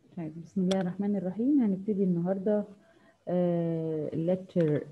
طيب بسم الله الرحمن الرحيم هنبتدي النهارده الليكتشر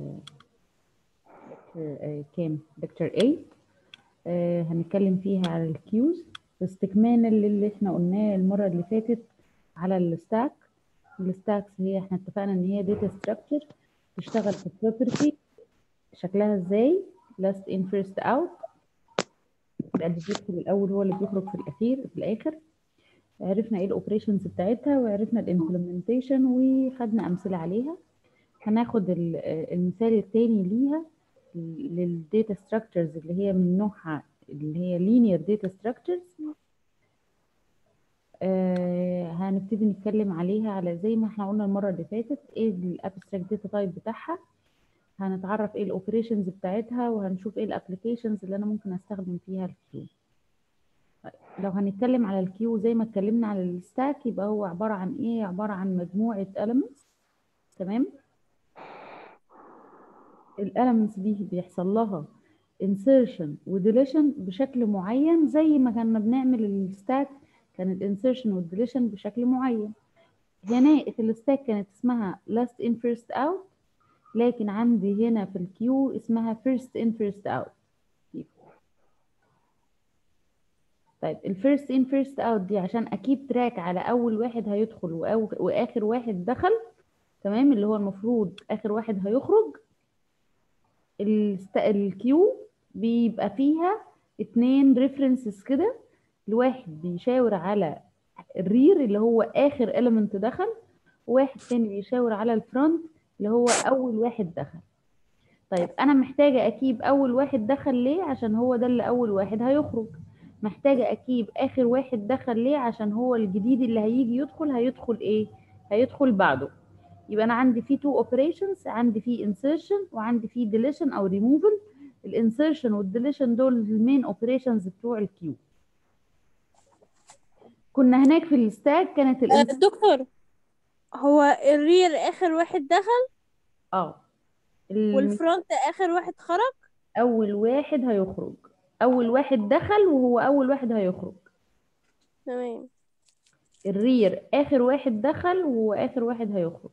كام ليكتشر 8 آه، هنتكلم فيها على الكيوز استكمالا للي احنا قلناه المره اللي فاتت على الستاك الستاكس هي احنا اتفقنا ان هي داتا ستراكشر تشتغل في بروبرتي شكلها ازاي last in first out يبقى اللي بيدخل الاول هو اللي بيخرج في الاخير في الاخر عرفنا ايه الاوبريشنز بتاعتها وعرفنا الامبلمنتيشن وخدنا امثله عليها هناخد المثال الثاني ليها للداتا ستراكشرز اللي هي من نوعها اللي هي linear data structures آه هنبتدي نتكلم عليها على زي ما احنا قلنا المره اللي فاتت ايه الابستراكت داتا تايب بتاعها هنتعرف ايه الاوبريشنز بتاعتها وهنشوف ايه الابلكيشنز اللي انا ممكن استخدم فيها الكيو لو هنتكلم على الكيو زي ما اتكلمنا على الستاك يبقى هو عباره عن ايه عباره عن مجموعه elements تمام الاليمنتس دي بيحصل لها insertion وديليشن بشكل معين زي ما كنا بنعمل الستاك كان الانسيرشن والديليشن بشكل معين هنا في الستاك كانت اسمها last in first out لكن عندي هنا في الكيو اسمها first in first out طيب الفيرست ان فيرست اوت دي عشان اكيب تراك على اول واحد هيدخل واخر واحد دخل تمام اللي هو المفروض اخر واحد هيخرج الكيو بيبقى فيها اتنين ريفرنسز كده الواحد بيشاور على الرير اللي هو اخر element دخل وواحد تاني بيشاور على الفرونت اللي هو اول واحد دخل طيب انا محتاجه اكيب اول واحد دخل ليه عشان هو ده اللي اول واحد هيخرج محتاجه اكيب اخر واحد دخل ليه عشان هو الجديد اللي هيجي يدخل هيدخل ايه هيدخل بعده يبقى انا عندي فيه تو اوبريشنز عندي فيه انسيرشن وعندي فيه ديليشن او ريموفل الانسيرشن والديليشن دول المين اوبريشنز بتوع الكيو كنا هناك في الستاك كانت آه، دكتور هو الرير اخر واحد دخل اه ال- والفرونت اخر واحد خرج اول واحد هيخرج اول واحد دخل وهو اول واحد هيخرج تمام الرير اخر واحد دخل وهو اخر واحد هيخرج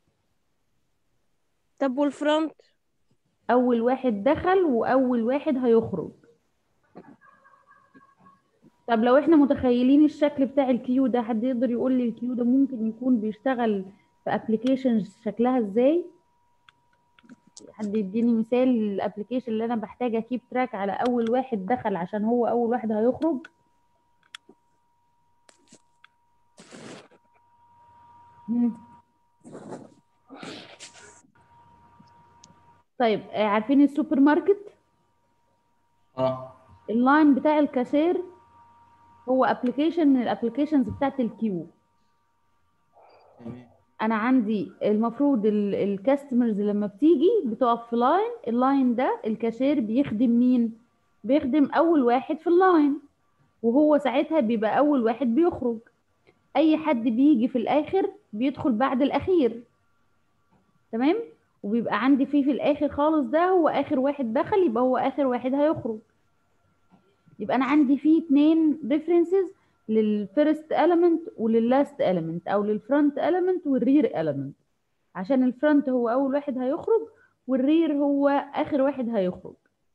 طب والفرونت اول واحد دخل واول واحد هيخرج طب لو احنا متخيلين الشكل بتاع الكيو ده حد يقدر يقول لي الكيو ده ممكن يكون بيشتغل في ابلكيشن شكلها ازاي حد يديني مثال الابلكيشن اللي انا بحتاج اكيب تراك على اول واحد دخل عشان هو اول واحد هيخرج مم. طيب آه، عارفين السوبر ماركت اه اللاين بتاع الكاشير هو ابلكيشن من الابلكيشنز بتاعت الكيو تمام انا عندي المفروض الكاستمرز لما بتيجي بتقف في لاين اللاين ده الكاشير بيخدم مين بيخدم اول واحد في اللاين وهو ساعتها بيبقى اول واحد بيخرج اي حد بيجي في الاخر بيدخل بعد الاخير تمام وبيبقى عندي فيه في الاخر خالص ده هو اخر واحد دخل يبقى هو اخر واحد هيخرج يبقى انا عندي فيه اتنين ريفرنسز للفيرست element ولللاست element او للفرونت element والرير element عشان الفرونت هو اول واحد هيخرج والرير هو اخر واحد هيخرج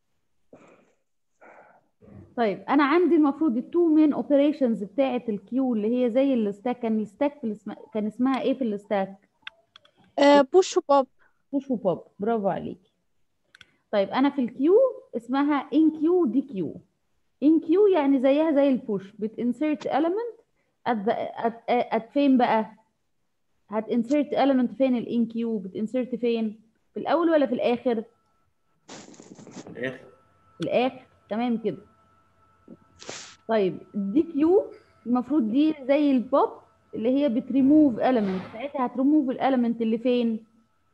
طيب انا عندي المفروض التو مين اوبريشنز بتاعه الكيو اللي هي زي الستاك كان الستاك في الاسم... كان اسمها ايه في الستاك بوش وبوب بوش وبوب برافو عليكي طيب انا في الكيو اسمها ان كيو دي كيو ان كيو يعني زيها زي البوش بتinsert element at, the, at, at فين بقى هتinsert element فين الان كيو بتinsert فين في الاول ولا في الاخر في الاخر في الاخر تمام كده طيب الدي كيو المفروض دي زي البوب اللي هي بتريموف element ساعتها هتريموف الاليمنت اللي فين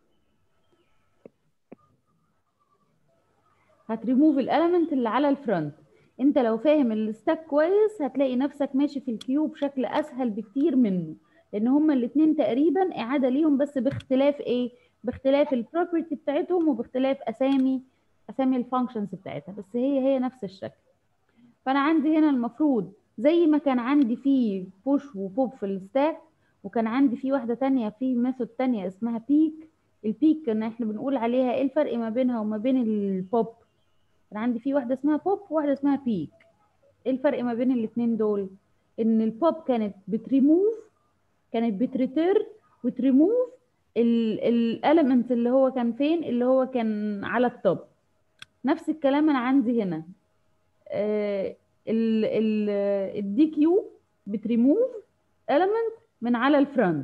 هتريموف الاليمنت اللي على الفرونت انت لو فاهم الستاك كويس هتلاقي نفسك ماشي في الكيو بشكل اسهل بكتير منه لان هما الاتنين تقريبا اعاده ليهم بس باختلاف ايه باختلاف البروبرتي بتاعتهم وباختلاف اسامي اسامي الفانكشنز بتاعتها بس هي هي نفس الشكل فانا عندي هنا المفروض زي ما كان عندي فيه بوش وبوب في الستاك وكان عندي في واحده تانية في ميثود تانية اسمها بيك البيك كنا احنا بنقول عليها ايه الفرق ما بينها وما بين البوب كان عندي في واحده اسمها بوب وواحده اسمها بيك ايه الفرق ما بين الاتنين دول ان البوب كانت بتريموف كانت بتريتيرن وتريموف الاليمنت اللي هو كان فين اللي هو كان على التوب نفس الكلام انا عندي هنا الدي كيو بتريموف element من على الفرونت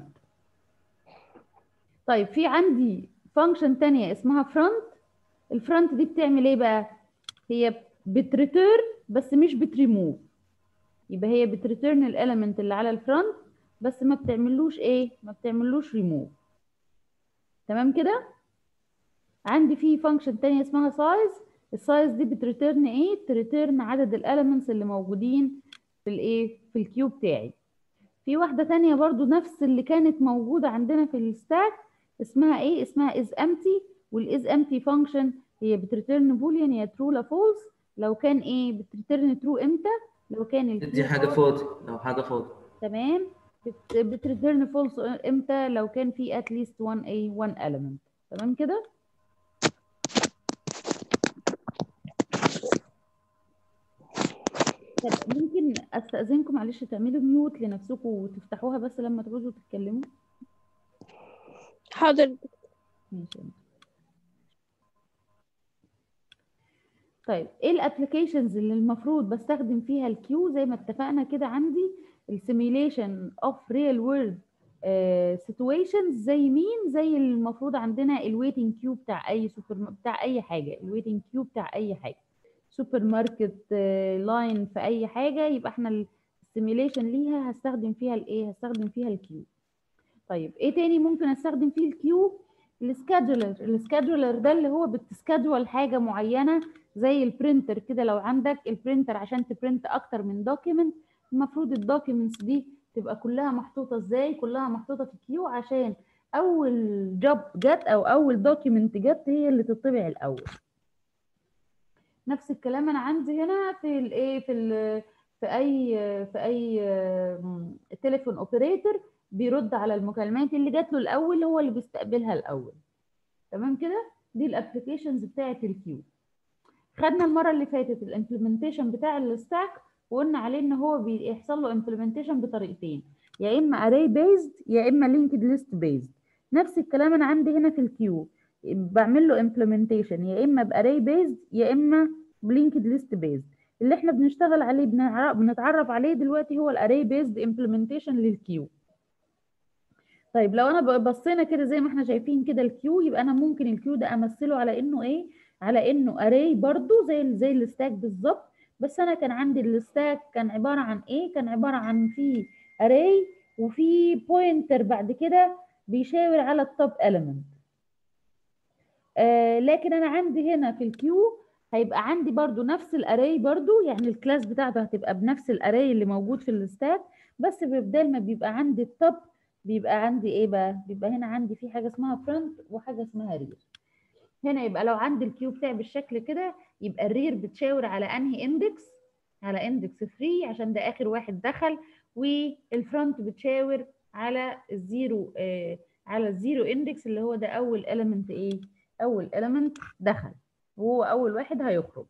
طيب في عندي فانكشن تانية اسمها فرونت الفرونت دي بتعمل ايه بقى هي بتريتيرن بس مش بتريموف يبقى هي بتريتيرن الاليمنت اللي على الفرونت بس ما بتعملوش ايه ما بتعملوش ريموف تمام كده عندي في فانكشن تانية اسمها سايز السايز دي بتريتيرن ايه تريتيرن عدد الاليمنتس اللي موجودين في الايه في الكيو بتاعي في واحدة تانية برضو نفس اللي كانت موجودة عندنا في الستاك اسمها ايه اسمها is empty والاز empty function هي بتريتيرن بوليان يا true لا false لو كان ايه بتريتيرن true امتى لو كان ال دي true حاجة false. فاضي لو حاجة فاضي تمام بت- بتريتيرن فولس امتى لو كان في at least one a one element تمام كده طب ممكن استأذنكم معلش تعملوا ميوت لنفسكم وتفتحوها بس لما تعوزوا تتكلموا حاضر ماشي طيب ايه الابلكيشنز اللي المفروض بستخدم فيها الكيو زي ما اتفقنا كده عندي السيميليشن اوف ريل وورلد سيتويشنز زي مين زي المفروض عندنا الويتنج كيو بتاع اي سوبر بتاع اي حاجه الويتنج كيو بتاع اي حاجه سوبر ماركت لاين في اي حاجه يبقى احنا السيميليشن ليها هستخدم فيها الايه هستخدم فيها الكيو طيب ايه تاني ممكن استخدم فيه الكيو السكادولر السكادولر ده اللي هو بتسكادول حاجه معينه زي البرينتر كده لو عندك البرينتر عشان تبرنت اكتر من دوكيمنت المفروض الدوكيمنتس دي تبقى كلها محطوطه ازاي كلها محطوطه في كيو عشان اول جوب جت او اول دوكيمنت جت هي اللي تطبع الاول نفس الكلام انا عندي هنا في الايه في ال في اي في اي تليفون اوبريتور بيرد على المكالمات اللي جات له الاول هو اللي بيستقبلها الاول تمام كده دي الابلكيشنز بتاعه الكيو خدنا المره اللي فاتت الامبلمنتيشن بتاع الستاك وقلنا عليه ان هو بيحصل له امبلمنتيشن بطريقتين يا اما array based يا اما linked list based نفس الكلام انا عندي هنا في الكيو بعمل له implementation يا اما باري based يا اما بلينكد ليست based اللي احنا بنشتغل عليه بنعرف بنتعرف عليه دلوقتي هو الاري based implementation للكيو طيب لو انا بصينا كده زي ما احنا شايفين كده الكيو يبقى انا ممكن الكيو ده امثله على انه ايه على انه اري برضو زي زي الستاك بالظبط بس انا كان عندي الستاك كان عباره عن ايه كان عباره عن في اري وفي بوينتر بعد كده بيشاور على التوب element آه لكن انا عندي هنا في الكيو هيبقى عندي برضو نفس الاري برضو يعني الكلاس بتاعته هتبقى بنفس الاري اللي موجود في الستاك بس بدل ما بيبقى عندي التوب بيبقى عندي ايه بقى بيبقى هنا عندي في حاجه اسمها فرونت وحاجه اسمها رير هنا يبقى لو عندي الكيو بتاعي بالشكل كده يبقى الرير بتشاور على انهي اندكس على اندكس 3 عشان ده اخر واحد دخل والفرونت بتشاور على الزيرو آه على الزيرو اندكس اللي هو ده اول element ايه اول element دخل وهو اول واحد هيخرج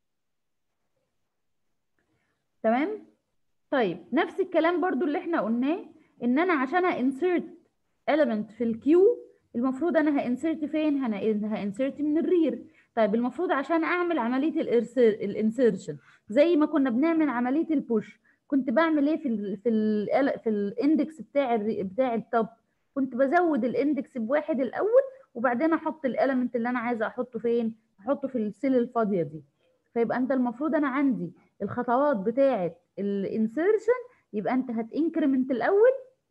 تمام طيب نفس الكلام برضو اللي احنا قلناه ان انا عشان انسرت element في الكيو المفروض انا هانسرت فين هنا هانسرت من الرير طيب المفروض عشان اعمل عمليه الانسرشن زي ما كنا بنعمل عمليه البوش كنت بعمل ايه في ال في ال في الاندكس بتاع ال بتاع التوب كنت بزود الاندكس بواحد الاول وبعدين احط الاليمنت اللي انا عايزه احطه فين احطه في السيل الفاضيه دي فيبقى انت المفروض انا عندي الخطوات بتاعه الانسرشن يبقى انت هتنكرمنت الاول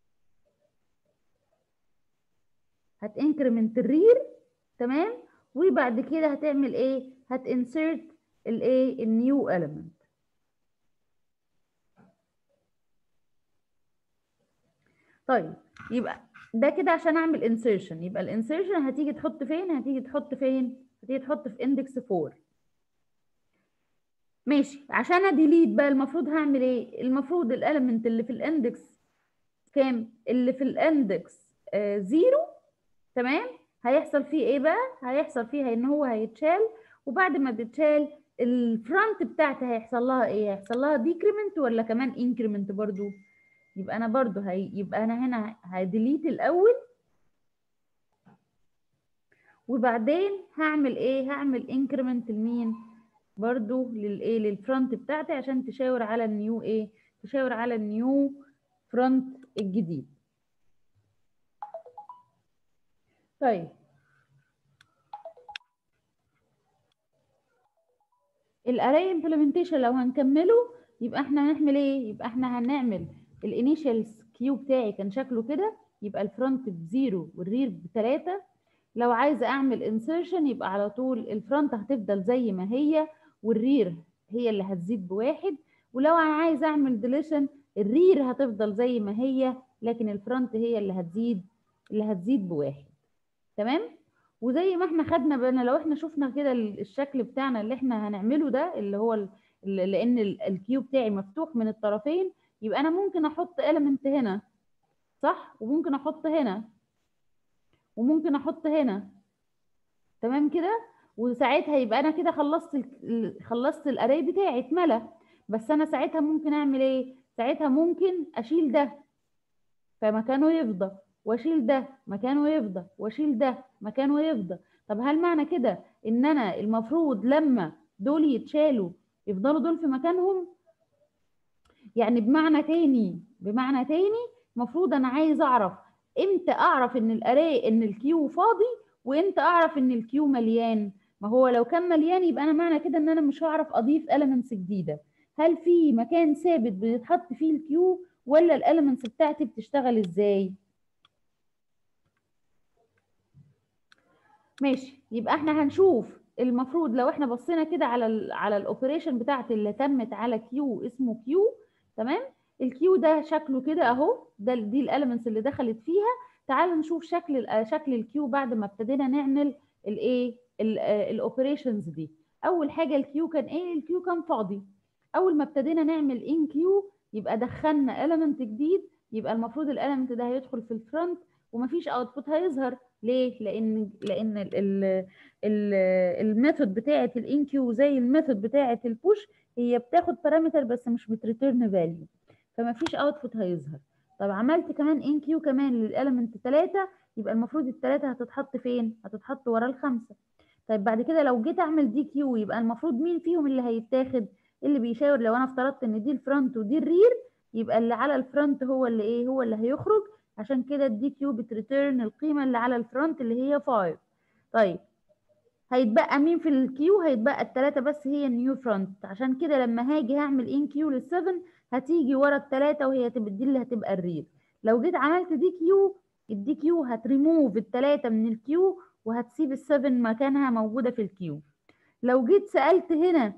هتنكرمنت الرير تمام وبعد كده هتعمل ايه هتنسرت الايه النيو element طيب يبقى ده كده عشان اعمل انسيرشن يبقى الانسيرشن هتيجي تحط فين هتيجي تحط فين هتيجي تحط في اندكس 4 ماشي عشان اديليت بقى المفروض هعمل ايه المفروض الاليمنت اللي في الاندكس كام اللي في الاندكس آه زيرو تمام هيحصل فيه ايه بقى هيحصل فيها ان هو هيتشال وبعد ما بيتشال الفرونت بتاعتي هيحصل لها ايه هيحصل لها ديكريمنت ولا كمان انكريمنت برضو يبقى انا برضو هي يبقى انا هنا هديليت الاول وبعدين هعمل ايه هعمل انكريمنت لمين برضو للايه للفرونت بتاعتي عشان تشاور على النيو ايه تشاور على النيو فرونت الجديد طيب الاري امبلمنتيشن لو هنكمله يبقى احنا هنعمل ايه يبقى احنا هنعمل الانيشال كيو بتاعي كان شكله كده يبقى الفرونت بزيرو والرير بتلاتة لو عايزه اعمل انسيرشن يبقى على طول الفرونت هتفضل زي ما هي والرير هي اللي هتزيد بواحد ولو انا عايزه اعمل ديليشن الرير هتفضل زي ما هي لكن الفرونت هي اللي هتزيد اللي هتزيد بواحد تمام وزي ما احنا خدنا بالنا لو احنا شفنا كده الشكل بتاعنا اللي احنا هنعمله ده اللي هو ال- ال- لان الكيو بتاعي مفتوح من الطرفين يبقى انا ممكن احط element هنا صح وممكن احط هنا وممكن احط هنا تمام كده وساعتها يبقى انا كده خلصت ال- خلصت الاري بتاعي اتملى بس انا ساعتها ممكن اعمل ايه ساعتها ممكن اشيل ده فمكانه يفضى واشيل ده مكانه يفضى واشيل ده مكانه يفضى طب هل معنى كده ان انا المفروض لما دول يتشالوا يفضلوا دول في مكانهم يعني بمعنى تاني بمعنى تاني المفروض انا عايز اعرف امتى اعرف ان الاري ان الكيو فاضي وامتى اعرف ان الكيو مليان ما هو لو كان مليان يبقى انا معنى كده ان انا مش هعرف اضيف elements جديده هل في مكان ثابت بيتحط فيه الكيو ولا الاليمنتس بتاعتي بتشتغل ازاي ماشي يبقى احنا هنشوف المفروض لو احنا بصينا كده على ال على الاوبريشن بتاعت اللي تمت على كيو اسمه كيو تمام الكيو ده شكله كده اهو ده دي الاليمنتس اللي دخلت فيها تعالوا نشوف شكل ال- شكل الكيو بعد ما ابتدينا نعمل الايه الاوبريشنز دي اول حاجه الكيو كان ايه الكيو كان فاضي اول ما ابتدينا نعمل ان كيو يبقى دخلنا element جديد يبقى المفروض الاليمنت ده هيدخل في الفرونت ومفيش اوتبوت هيظهر ليه لان لان ال ال ال الميثود بتاعه الان كيو زي الميثود بتاعه البوش هي بتاخد بارامتر بس مش بتريتيرن فاليو فمفيش اوتبوت هيظهر طب عملت كمان ان كيو كمان للاليمنت 3 يبقى المفروض الثلاثه هتتحط فين هتتحط ورا الخمسه طيب بعد كده لو جيت اعمل دي كيو يبقى المفروض مين فيهم اللي هيتاخد اللي بيشاور لو انا افترضت ان دي الفرونت ودي الرير يبقى اللي على الفرونت هو اللي ايه هو اللي هيخرج عشان كده الدي كيو بتريتيرن القيمه اللي على الفرونت اللي هي 5 طيب هيتبقى مين في الكيو هيتبقى الثلاثه بس هي النيو فرونت عشان كده لما هاجي هعمل ان كيو لل7 هتيجي ورا الثلاثه وهي تبقى دي اللي هتبقى الرير لو جيت عملت دي كيو الدي كيو هتريموف الثلاثه من الكيو وهتسيب السفن مكانها موجوده في الكيو لو جيت سالت هنا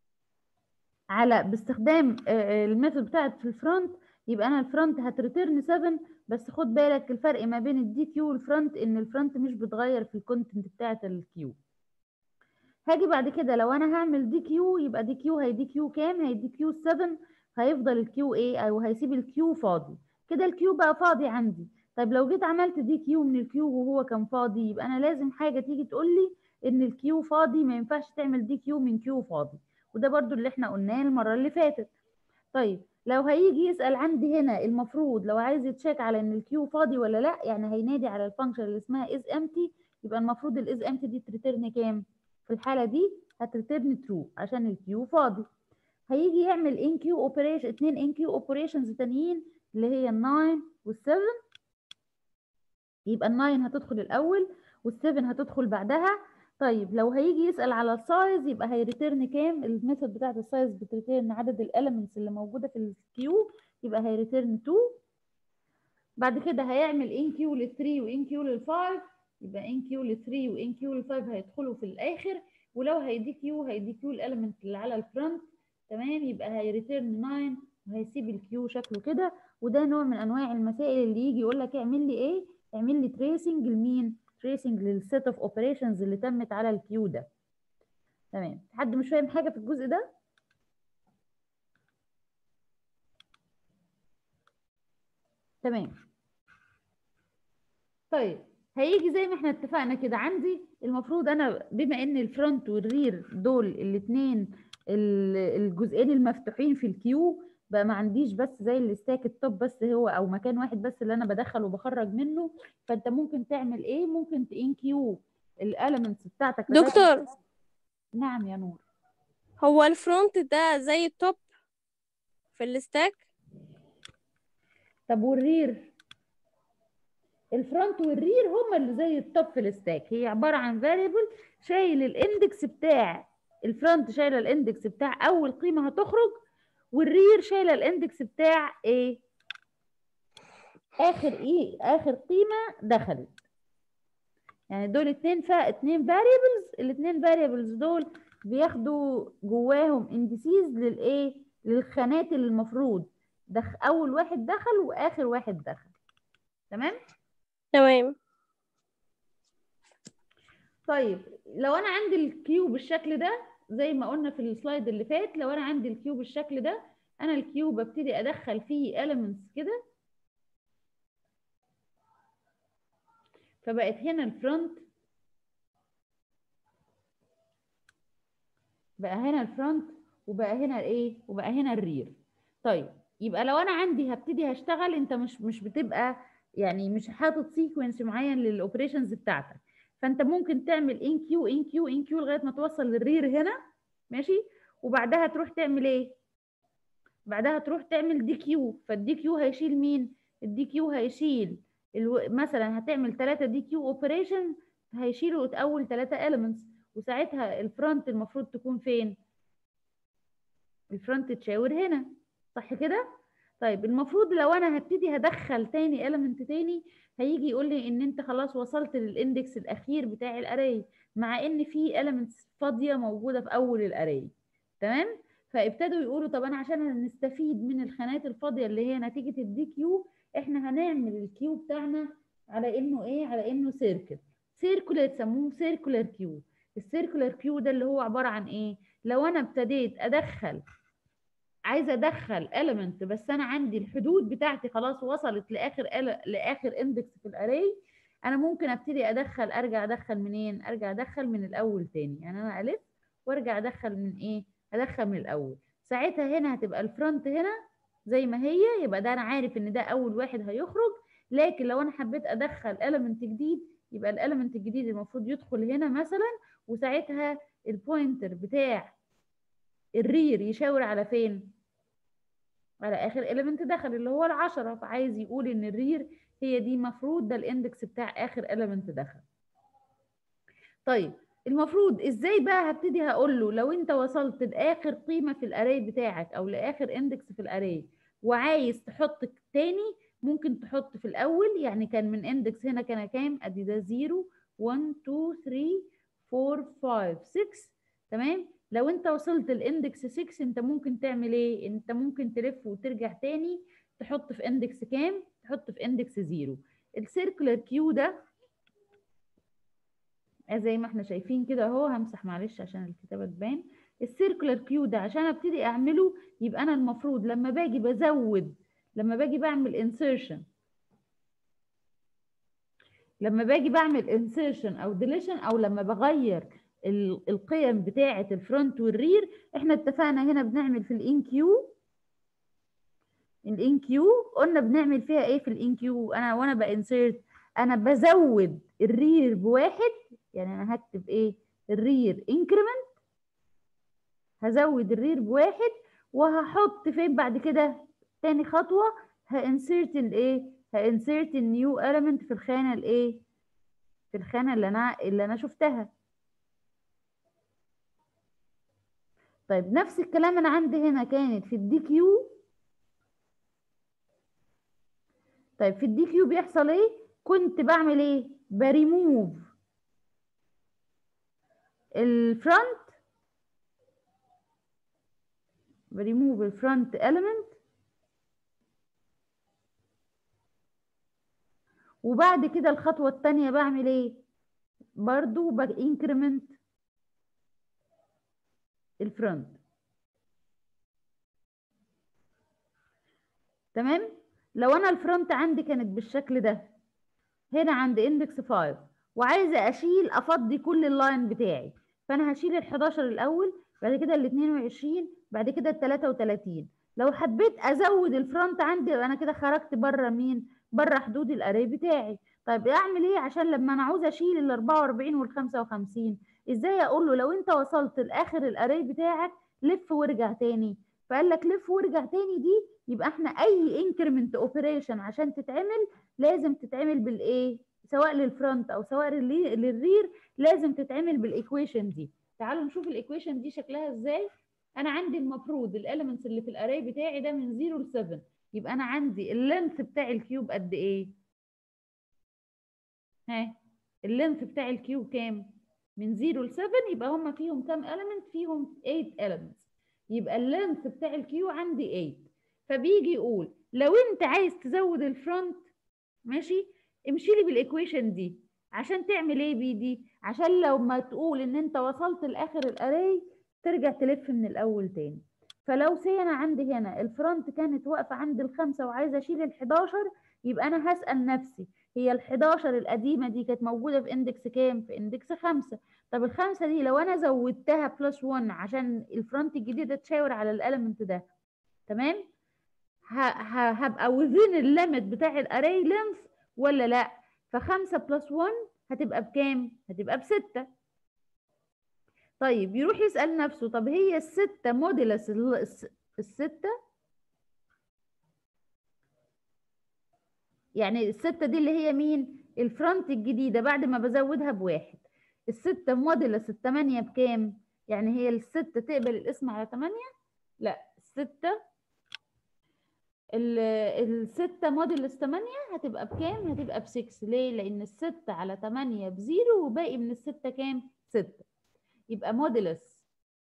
على باستخدام آه، آه، الميثود بتاعت في الفرونت يبقى انا الفرونت هتريتيرن 7 بس خد بالك الفرق ما بين الدي كيو والفرونت ان الفرونت مش بتغير في الكونتنت بتاعت الكيو هاجي بعد كده لو انا هعمل دي كيو يبقى دي كيو هيدي كيو كام هيدي كيو 7 هيفضل الكيو ايه او هيسيب الكيو فاضي كده الكيو بقى فاضي عندي طيب لو جيت عملت دي كيو من الكيو وهو كان فاضي يبقى انا لازم حاجه تيجي تقول لي ان الكيو فاضي ما ينفعش تعمل دي كيو من كيو فاضي وده برضو اللي احنا قلناه المره اللي فاتت طيب لو هيجي يسال عندي هنا المفروض لو عايز يتشيك على ان الكيو فاضي ولا لا يعني هينادي على الفانكشن اللي اسمها از امتي يبقى المفروض الاز امتي دي تريتيرن كام في الحاله دي هتريتيرن ترو عشان الكيو فاضي هيجي يعمل ان كيو اوبريشن اتنين ان كيو اوبريشنز تانيين اللي هي ال9 وال7 يبقى ال9 هتدخل الاول وال7 هتدخل بعدها طيب لو هيجي يسأل على السايز يبقى هيريتيرن كام الميثود بتاعت السايز بتريتيرن عدد الاليمنتس اللي موجوده في الكيو يبقى هيريتيرن 2 بعد كده هيعمل ان كيو لل3 وان كيو لل5 يبقى ان كيو لل3 وان كيو لل5 هيدخلوا في الاخر ولو هيدي كيو هيدي كيو الاليمنت اللي على الفرونت تمام يبقى هيريتيرن 9 وهيسيب الكيو شكله كده وده نوع من انواع المسائل اللي يجي يقول لك اعمل لي ايه اعمل لي تريسنج لمين تريسنج للسيت اوف اوبريشنز اللي تمت على الكيو ده تمام حد مش فاهم حاجه في الجزء ده تمام طيب هيجي زي ما احنا اتفقنا كده عندي المفروض انا بما ان الفرونت والرير دول الاثنين الجزئين المفتوحين في الكيو بقى ما عنديش بس زي الستاك التوب بس هو او مكان واحد بس اللي انا بدخل وبخرج منه فانت ممكن تعمل ايه ممكن تين كيو الاليمنتس بتاعتك لغاية- دكتور نعم يا نور هو الفرونت ده زي التوب في الستاك طب والرير الفرونت والرير هما اللي زي التوب في الستاك هي عباره عن فاريبل شايل الاندكس بتاع الفرونت شايله الاندكس بتاع اول قيمه هتخرج والرير شايله الاندكس بتاع ايه اخر ايه اخر قيمه دخلت يعني دول اتنين فا اتنين فاريبلز الاتنين فاريبلز دول بياخدوا جواهم اندسيز للايه للخانات اللي المفروض دخ اول واحد دخل واخر واحد دخل تمام تمام طيب لو انا عندي الكيو بالشكل ده زي ما قلنا في السلايد اللي فات لو انا عندي الكيو بالشكل ده انا الكيو ببتدي ادخل فيه elements كده فبقت هنا الفرونت بقى هنا الفرونت وبقى هنا الايه وبقى هنا الرير طيب يبقى لو انا عندي هبتدي هشتغل انت مش مش بتبقى يعني مش حاطط سيكونس معين للاوبريشنز بتاعتك فانت ممكن تعمل ان كيو ان كيو ان كيو لغايه ما توصل للرير هنا ماشي وبعدها تروح تعمل ايه بعدها تروح تعمل دي كيو فالدي كيو هيشيل مين الدي كيو هيشيل الو... مثلا هتعمل 3 دي كيو اوبريشن هيشيلوا اول 3 elements وساعتها الفرونت المفروض تكون فين الفرونت تشاور هنا صح كده طيب المفروض لو انا هبتدي هدخل تاني element تاني هيجي يقول لي ان انت خلاص وصلت للاندكس الاخير بتاع الاري مع ان في elements فاضيه موجوده في اول الاري تمام فابتدوا يقولوا طب انا عشان نستفيد من الخانات الفاضيه اللي هي نتيجه الدي كيو احنا هنعمل الكيو بتاعنا على انه ايه على انه سيركل سيركولر يسموه سيركولر كيو السيركولر كيو ده اللي هو عباره عن ايه لو انا ابتديت ادخل عايزه ادخل element بس انا عندي الحدود بتاعتي خلاص وصلت لاخر لاخر اندكس في الاري انا ممكن ابتدي ادخل ارجع ادخل منين ارجع ادخل من الاول تاني يعني انا الف وارجع ادخل من ايه ادخل من الاول ساعتها هنا هتبقى الفرونت هنا زي ما هي يبقى ده انا عارف ان ده اول واحد هيخرج لكن لو انا حبيت ادخل element جديد يبقى الاليمنت الجديد المفروض يدخل هنا مثلا وساعتها البوينتر بتاع الرير يشاور على فين على اخر element دخل اللي هو العشرة فعايز يقول ان الرير هي دي مفروض ده الاندكس بتاع اخر element دخل طيب المفروض ازاي بقى هبتدي هقول له لو انت وصلت لاخر قيمه في الاري بتاعك او لاخر اندكس في الاري وعايز تحط تاني ممكن تحط في الاول يعني كان من اندكس هنا كان كام ادي ده 0 1 2 3 4 5 6 تمام لو انت وصلت الاندكس 6 انت ممكن تعمل ايه انت ممكن تلف وترجع تاني تحط في اندكس كام تحط في اندكس 0 السيركولار كيو ده زي ما احنا شايفين كده اهو همسح معلش عشان الكتابه تبان السيركولار كيو ده عشان ابتدي اعمله يبقى انا المفروض لما باجي بزود لما باجي بعمل انسيرشن لما باجي بعمل انسيرشن او ديليشن او لما بغير القيم بتاعه الفرونت والرير احنا اتفقنا هنا بنعمل في الان كيو الان كيو قلنا بنعمل فيها ايه في الان كيو انا وانا بانسيرت انا بزود الرير بواحد يعني انا هكتب ايه الرير انكريمنت هزود الرير بواحد وهحط فين بعد كده تاني خطوه هانسيرت الايه هانسيرت النيو element في الخانه الايه في الخانه اللي انا اللي انا شفتها طيب نفس الكلام انا عندي هنا كانت في الدي كيو طيب في الدي كيو بيحصل ايه كنت بعمل ايه بريموف الفرونت بريموف الفرونت element وبعد كده الخطوة التانية بعمل ايه برضو بانكريمنت الفرونت تمام لو انا الفرونت عندي كانت بالشكل ده هنا عند اندكس 5 وعايزه اشيل افضي كل اللاين بتاعي فانا هشيل ال 11 الاول بعد كده ال 22 بعد كده ال 33 لو حبيت ازود الفرونت عندي يبقى انا كده خرجت بره مين بره حدود الاري بتاعي طيب اعمل ايه عشان لما انا عاوز اشيل ال 44 وال 55 ازاي اقول له لو انت وصلت لاخر الاري بتاعك لف وارجع تاني فقال لك لف وارجع تاني دي يبقى احنا اي انكريمنت اوبريشن عشان تتعمل لازم تتعمل بالايه سواء للفرونت او سواء للري- للرير لازم تتعمل بالايكويشن دي تعالوا نشوف الايكويشن دي شكلها ازاي انا عندي المفروض الاليمنتس اللي في الاري بتاعي ده من 0 ل 7 يبقى انا عندي اللينث بتاع الكيوب قد ايه ها اللينث بتاع الكيوب كام من 0 ل 7 يبقى هم فيهم كام element فيهم 8 elements يبقى اللينث بتاع الكيو عندي 8 فبيجي يقول لو انت عايز تزود الفرونت ماشي امشي لي بالايكويشن دي عشان تعمل ايه بي دي عشان لو ما تقول ان انت وصلت لاخر الاري ترجع تلف من الاول تاني فلو سي انا عندي هنا الفرونت كانت واقفه عند الخمسه وعايزه اشيل ال 11 يبقى انا هسال نفسي هي ال 11 القديمه دي كانت موجوده في اندكس كام في اندكس 5 طب الخمسه دي لو انا زودتها بلس 1 عشان الفرونت الجديده تشاور على الاليمنت ده تمام ه- ه- هبقى within الليميت بتاع الاري لينث ولا لا فخمسة بلس 1 هتبقى بكام هتبقى بستة طيب يروح يسأل نفسه طب هي الستة موديلس ال- الس- الستة يعني الستة دي اللي هي مين الفرونت الجديدة بعد ما بزودها بواحد الستة موديلس التمانية بكام يعني هي الستة تقبل الاسم على تمانية لا الستة ال- الستة موديلس 8 هتبقى بكام؟ هتبقى ب 6 ليه؟ لأن الستة على 8 بزيرو وباقي من الستة كام؟ 6 يبقى موديلس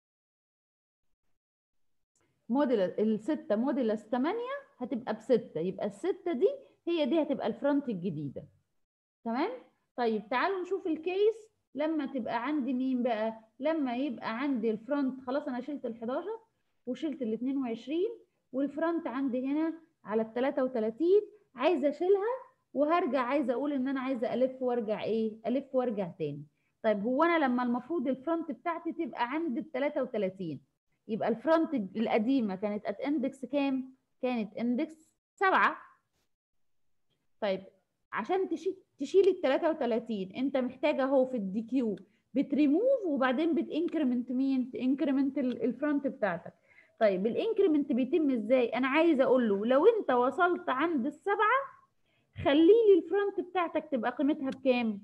موديلس الستة موديلس 8 هتبقى بستة يبقى الستة دي هي دي هتبقى الفرونت الجديدة تمام؟ طيب تعالوا نشوف الكيس لما تبقى عندي مين بقى؟ لما يبقى عندي الفرونت خلاص أنا شلت ال 11 وشلت ال 22 والفرونت عندي هنا على ال 33 عايزه اشيلها وهرجع عايزه اقول ان انا عايزه الف وارجع ايه الف وارجع تاني طيب هو انا لما المفروض الفرونت بتاعتي تبقى عند ال 33 يبقى الفرونت القديمه كانت ات اندكس كام كانت اندكس 7 طيب عشان تشيل تشيل ال 33 انت محتاجه اهو في الدي كيو بتريموف وبعدين بتنكرمنت مين تنكرمنت الفرونت بتاعتك طيب الانكريمنت بيتم ازاي انا عايزه اقول له لو انت وصلت عند السبعه خلي لي الفرونت بتاعتك تبقى قيمتها بكام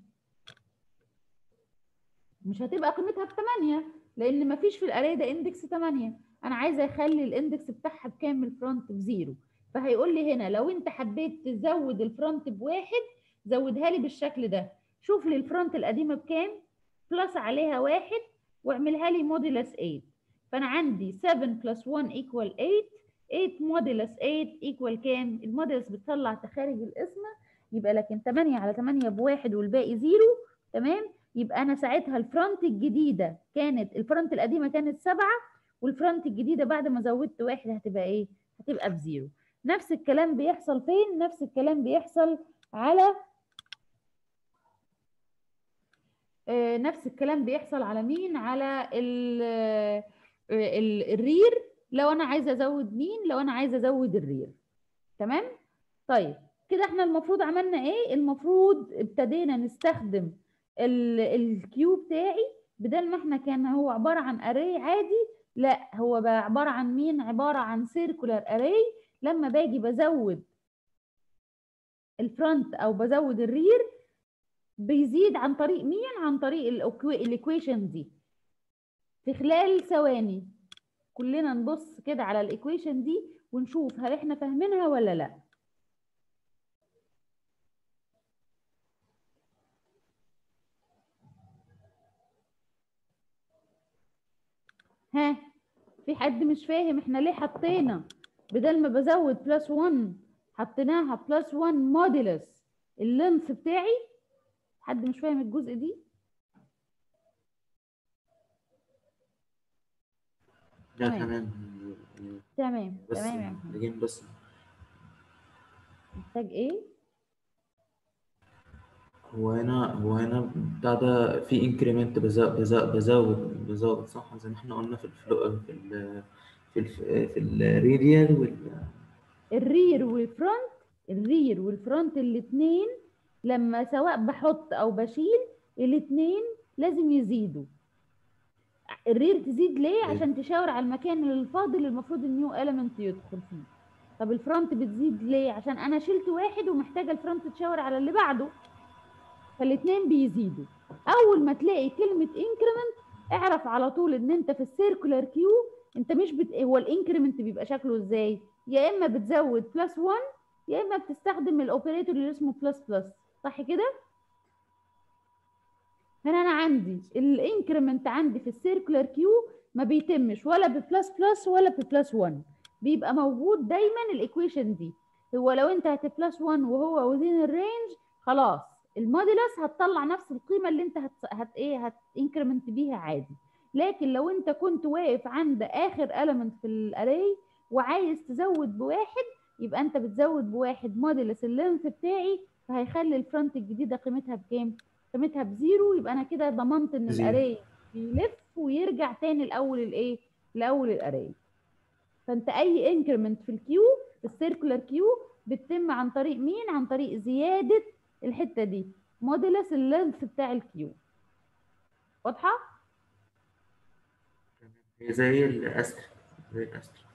مش هتبقى قيمتها بثمانية لان مفيش في الاري ده اندكس 8 انا عايزه اخلي الاندكس بتاعها بكام الفرونت بزيرو فهيقول لي هنا لو انت حبيت تزود الفرونت بواحد زودها لي بالشكل ده شوف لي الفرونت القديمه بكام بلس عليها واحد واعملها لي موديلس 8 فانا عندي 7 بلس 1 ايكوال 8 8 موديلس 8 ايكوال كام الموديلس بتطلع تخارج الاسم يبقى لكن 8 على 8 بواحد والباقي زيرو تمام يبقى انا ساعتها الفرونت الجديده كانت الفرونت القديمه كانت 7 والفرونت الجديده بعد ما زودت واحد هتبقى ايه هتبقى بزيرو نفس الكلام بيحصل فين نفس الكلام بيحصل على آه، نفس الكلام بيحصل على مين على ال ال- الرير لو انا عايزه ازود مين لو انا عايزه ازود الرير تمام طيب كده احنا المفروض عملنا ايه المفروض ابتدينا نستخدم ال- الكيو بتاعي بدل ما احنا كان هو عباره عن اري عادي لا هو بقى عباره عن مين عباره عن سيركولار اري لما باجي بزود الفرونت او بزود الرير بيزيد عن طريق مين عن طريق الايكويشن دي في خلال ثواني كلنا نبص كده على الايكويشن دي ونشوف هل احنا فاهمينها ولا لا ها في حد مش فاهم احنا ليه حطينا بدل ما بزود بلس 1 حطيناها بلس 1 موديلس اللينث بتاعي حد مش فاهم الجزء دي لا تمام. تمام تمام بس تمام يا محمد. محتاجين بس محتاج ايه هو هنا هو هنا بتاع ده في انكريمنت بزود بزود بزود صح زي ما احنا قلنا في الفلو في ال في ال في الراديال وال الرير والفرونت الرير والفرونت الاتنين لما سواء بحط او بشيل الاتنين لازم يزيدوا الرير تزيد ليه عشان تشاور على المكان الفاضي اللي المفروض النيو اليمنت يدخل فيه طب الفرونت بتزيد ليه عشان انا شلت واحد ومحتاجه الفرونت تشاور على اللي بعده فالاتنين بيزيدوا اول ما تلاقي كلمه انكريمنت اعرف على طول ان انت في السيركولار كيو انت مش بت... هو الانكريمنت بيبقى شكله ازاي يا اما بتزود بلس 1 يا اما بتستخدم الاوبريتور اللي اسمه بلس بلس صح كده هنا انا عندي الانكريمنت عندي في السيركولار كيو ما بيتمش ولا ببلس بلس ولا ببلس 1 بيبقى موجود دايما الايكويشن دي هو لو انت هتبلس 1 وهو within الرينج خلاص الموديلس هتطلع نفس القيمه اللي انت هت, هت ايه هتنكريمنت بيها عادي لكن لو انت كنت واقف عند اخر element في الاري وعايز تزود بواحد يبقى انت بتزود بواحد موديلس اللينث بتاعي فهيخلي الفرونت الجديده قيمتها بكام؟ قيمتها بزيرو يبقى انا كده ضمنت ان زيرو. الاري بيلف ويرجع تاني لاول الايه؟ لاول الاري فانت اي انكريمنت في الكيو في السيركولار كيو بتتم عن طريق مين؟ عن طريق زياده الحته دي موديلس اللينث بتاع الكيو واضحه؟ هي زي الاستر زي الاستر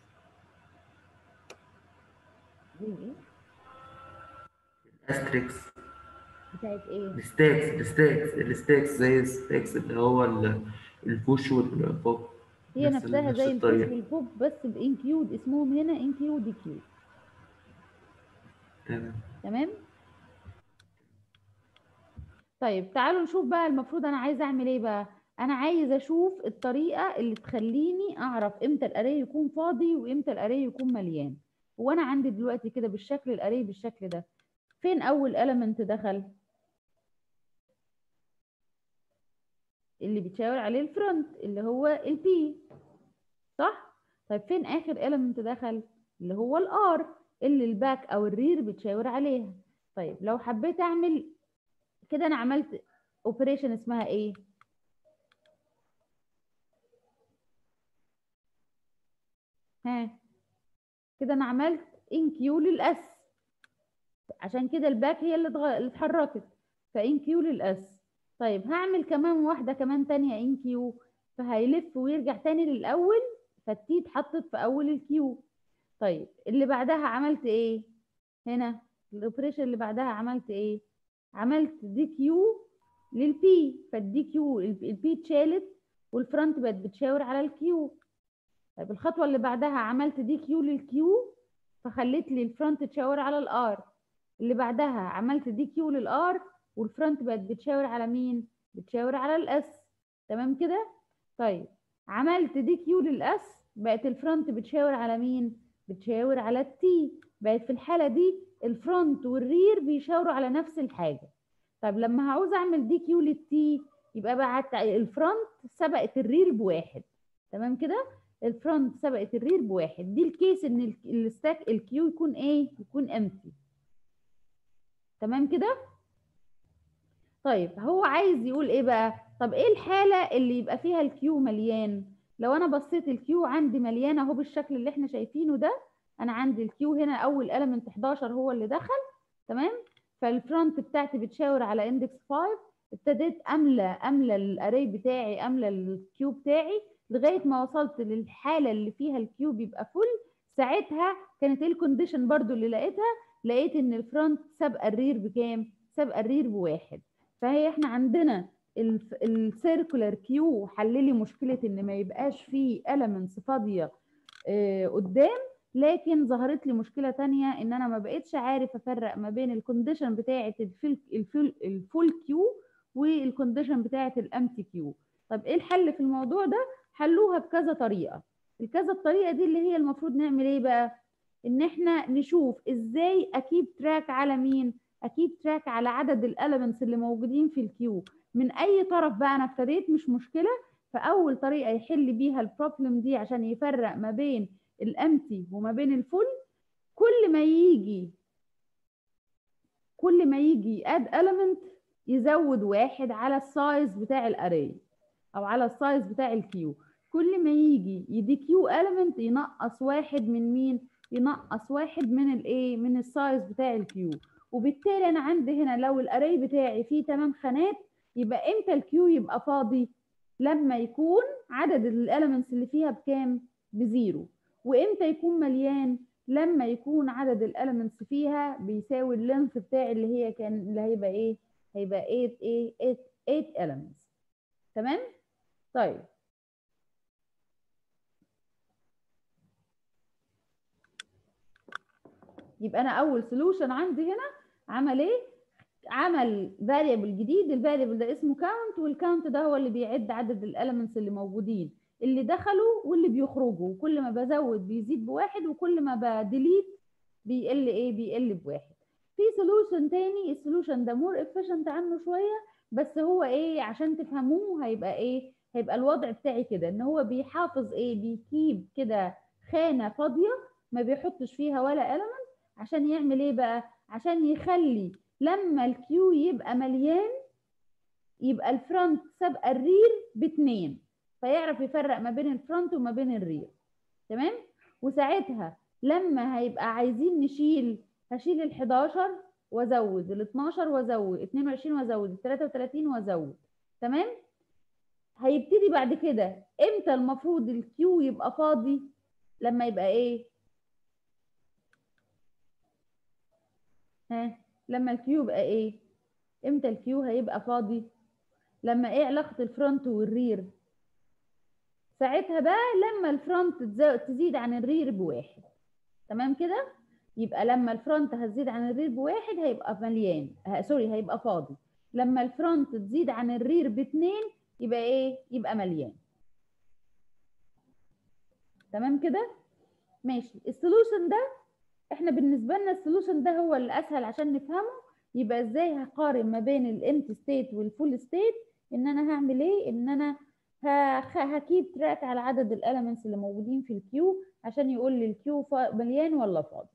دي ايه؟ الاستريكس بتاعت ايه؟ الستاكس الستاكس الستاكس زي الستاكس اللي هو ال- البوش والبوب هي نفس ال- نفسها نفس زي البوش الطريقة. والبوب بس بانكيود اسمهم هنا انكيود كيو تمام تمام طيب تعالوا نشوف بقى المفروض انا عايزه اعمل ايه بقى انا عايزه اشوف الطريقه اللي تخليني اعرف امتى الاري يكون فاضي وامتى الاري يكون مليان وانا عندي دلوقتي كده بالشكل الاري بالشكل ده فين اول element دخل اللي بتشاور عليه الفرونت اللي هو البي صح طيب فين اخر element دخل اللي هو الار اللي الباك او الرير بتشاور عليها طيب لو حبيت اعمل كده انا عملت اوبريشن اسمها ايه ها كده انا عملت ان كيو للاس عشان كده الباك هي اللي اتغ- اللي اتحركت فان كيو للاس طيب هعمل كمان واحده كمان تانية ان كيو فهيلف ويرجع تاني للاول فالتي اتحطت في اول الكيو طيب اللي بعدها عملت ايه هنا الاوبريشن اللي بعدها عملت ايه عملت دي كيو للبي فالدي كيو البي اتشالت والفرونت بقت بتشاور على الكيو طيب الخطوه اللي بعدها عملت دي كيو للكيو فخليت لي الفرونت تشاور على الار اللي بعدها عملت دي كيو للار والفرونت بقت بتشاور على مين بتشاور على الاس تمام كده طيب عملت دي كيو للاس بقت الفرونت بتشاور على مين بتشاور على التي بقت في الحاله دي الفرونت والرير بيشاوروا على نفس الحاجه طب لما عاوز اعمل دي كيو للتي يبقى بعت الفرونت سبقت الرير بواحد تمام كده الفرونت سبقت الرير بواحد دي الكيس ان ال- الستاك الكيو يكون ايه يكون امتي تمام كده طيب هو عايز يقول ايه بقى طب ايه الحاله اللي يبقى فيها الكيو مليان لو انا بصيت الكيو عندي مليانه اهو بالشكل اللي احنا شايفينه ده انا عندي الكيو هنا اول element 11 هو اللي دخل تمام فالفرونت بتاعتي بتشاور على اندكس 5 ابتديت املى املى الاري بتاعي املى الكيو بتاعي لغايه ما وصلت للحاله اللي فيها الكيو بيبقى فل ساعتها كانت ايه الكونديشن برضو اللي لقيتها لقيت ان الفرونت سابقه الرير بكام سابقه الرير بواحد فهي احنا عندنا السيركولار كيو حل لي مشكله ان ما يبقاش فيه elements فاضيه آه، قدام لكن ظهرت لي مشكله تانية ان انا ما بقتش عارف افرق ما بين الكونديشن بتاعه الفول الفول الفول كيو والكونديشن بتاعه الامتي كيو طب ايه الحل في الموضوع ده حلوها بكذا طريقه الكذا الطريقه دي اللي هي المفروض نعمل ايه بقى ان احنا نشوف ازاي اكيب تراك على مين اكيب تراك على عدد الاليمنتس اللي موجودين في الكيو من اي طرف بقى انا ابتديت مش مشكله فاول طريقه يحل بيها البروبلم دي عشان يفرق ما بين الامتي وما بين الفل كل ما يجي كل ما يجي اد element يزود واحد على السايز بتاع الاري او على السايز بتاع الكيو كل ما يجي يدي كيو element ينقص واحد من مين ينقص واحد من الايه من السايز بتاع الكيو وبالتالي انا عندي هنا لو الاري بتاعي فيه 8 خانات يبقى امتى الكيو يبقى فاضي لما يكون عدد الاليمنتس اللي فيها بكام بزيرو وامتى يكون مليان لما يكون عدد الاليمنتس فيها بيساوي اللينث بتاعي اللي هي كان اللي هيبقى ايه هيبقى 8 ايه 8 8 elements تمام طيب يبقى انا اول سولوشن عندي هنا عمل ايه عمل فاريبل جديد الفاريبل ده اسمه كاونت والكاونت ده هو اللي بيعد عدد الاليمنتس اللي موجودين اللي دخلوا واللي بيخرجوا وكل ما بزود بيزيد بواحد وكل ما بديليت بيقل ايه بيقل بواحد في سولوشن تاني السولوشن ده مور افيشنت عنه شويه بس هو ايه عشان تفهموه هيبقى ايه هيبقى الوضع بتاعي كده ان هو بيحافظ ايه بيكيب كده خانه فاضيه ما بيحطش فيها ولا element عشان يعمل ايه بقى عشان يخلي لما الكيو يبقى مليان يبقى الفرونت سابق الرير باتنين فيعرف يفرق ما بين الفرونت وما بين الرير تمام وساعتها لما هيبقى عايزين نشيل هشيل ال 11 وازود ال 12 وازود 22 وازود ال 33 وازود تمام هيبتدي بعد كده امتى المفروض الكيو يبقى فاضي لما يبقى ايه ها لما الكيو يبقى ايه امتى الكيو هيبقى فاضي لما ايه علاقة الفرونت والرير ساعتها بقى لما الفرونت تزيد عن الرير بواحد تمام كده يبقى لما الفرونت هتزيد عن الرير بواحد هيبقى مليان ه- سوري هيبقى فاضي لما الفرونت تزيد عن الرير باتنين يبقى ايه يبقى مليان تمام كده ماشي السولوشن ده احنا بالنسبه لنا السولوشن ده هو الاسهل عشان نفهمه يبقى ازاي هقارن ما بين الامتي ستيت والفول ستيت ان انا هعمل ايه ان انا هكيب تراك على عدد الاليمنتس اللي موجودين في الكيو عشان يقول لي الكيو مليان ولا فاضي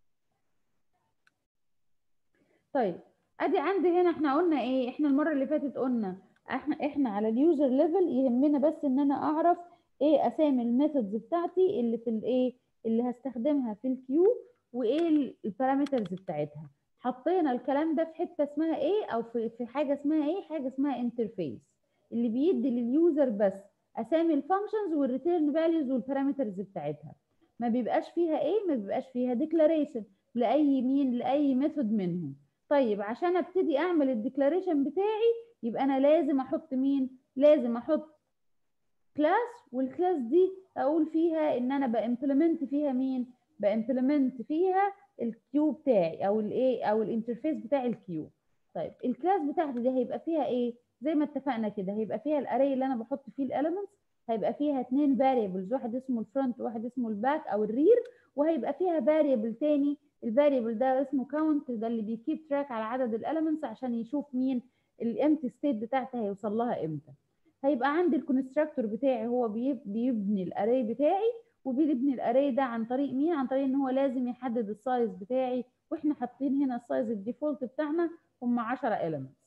طيب ادي عندي هنا احنا قلنا ايه احنا المره اللي فاتت قلنا احنا احنا على اليوزر ليفل يهمنا بس ان انا اعرف ايه اسامي الميثودز بتاعتي اللي في الايه اللي هستخدمها في الكيو وايه البارامترز بتاعتها حطينا الكلام ده في حته اسمها ايه او في في حاجه اسمها ايه حاجه اسمها انترفيس اللي بيدي لليوزر بس اسامي الفانكشنز والريتيرن فاليوز والبارامترز بتاعتها ما بيبقاش فيها ايه ما بيبقاش فيها ديكلاريشن لاي مين لاي ميثود منهم طيب عشان ابتدي اعمل الديكلاريشن بتاعي يبقى انا لازم احط مين لازم احط كلاس والكلاس دي اقول فيها ان انا بامبلمنت فيها مين بامبلمنت فيها الكيو بتاعي او الايه او الانترفيس بتاع الكيو طيب الكلاس بتاعتي دي هيبقى فيها ايه زي ما اتفقنا كده هيبقى فيها الاري اللي انا بحط فيه الاليمنتس هيبقى فيها اتنين فاريبلز واحد اسمه الفرونت وواحد اسمه الباك او الرير وهيبقى فيها فاريبل تاني الفاريبل ده اسمه كاونت ده اللي بيكيب تراك على عدد الاليمنتس عشان يشوف مين الامتي ستيت بتاعتي هيوصل لها امتى هيبقى عندي الكونستراكتور بتاعي هو بيبني الاري بتاعي وبيبني الاري ده عن طريق مين عن طريق ان هو لازم يحدد السايز بتاعي واحنا حاطين هنا السايز الديفولت بتاعنا هم 10 elements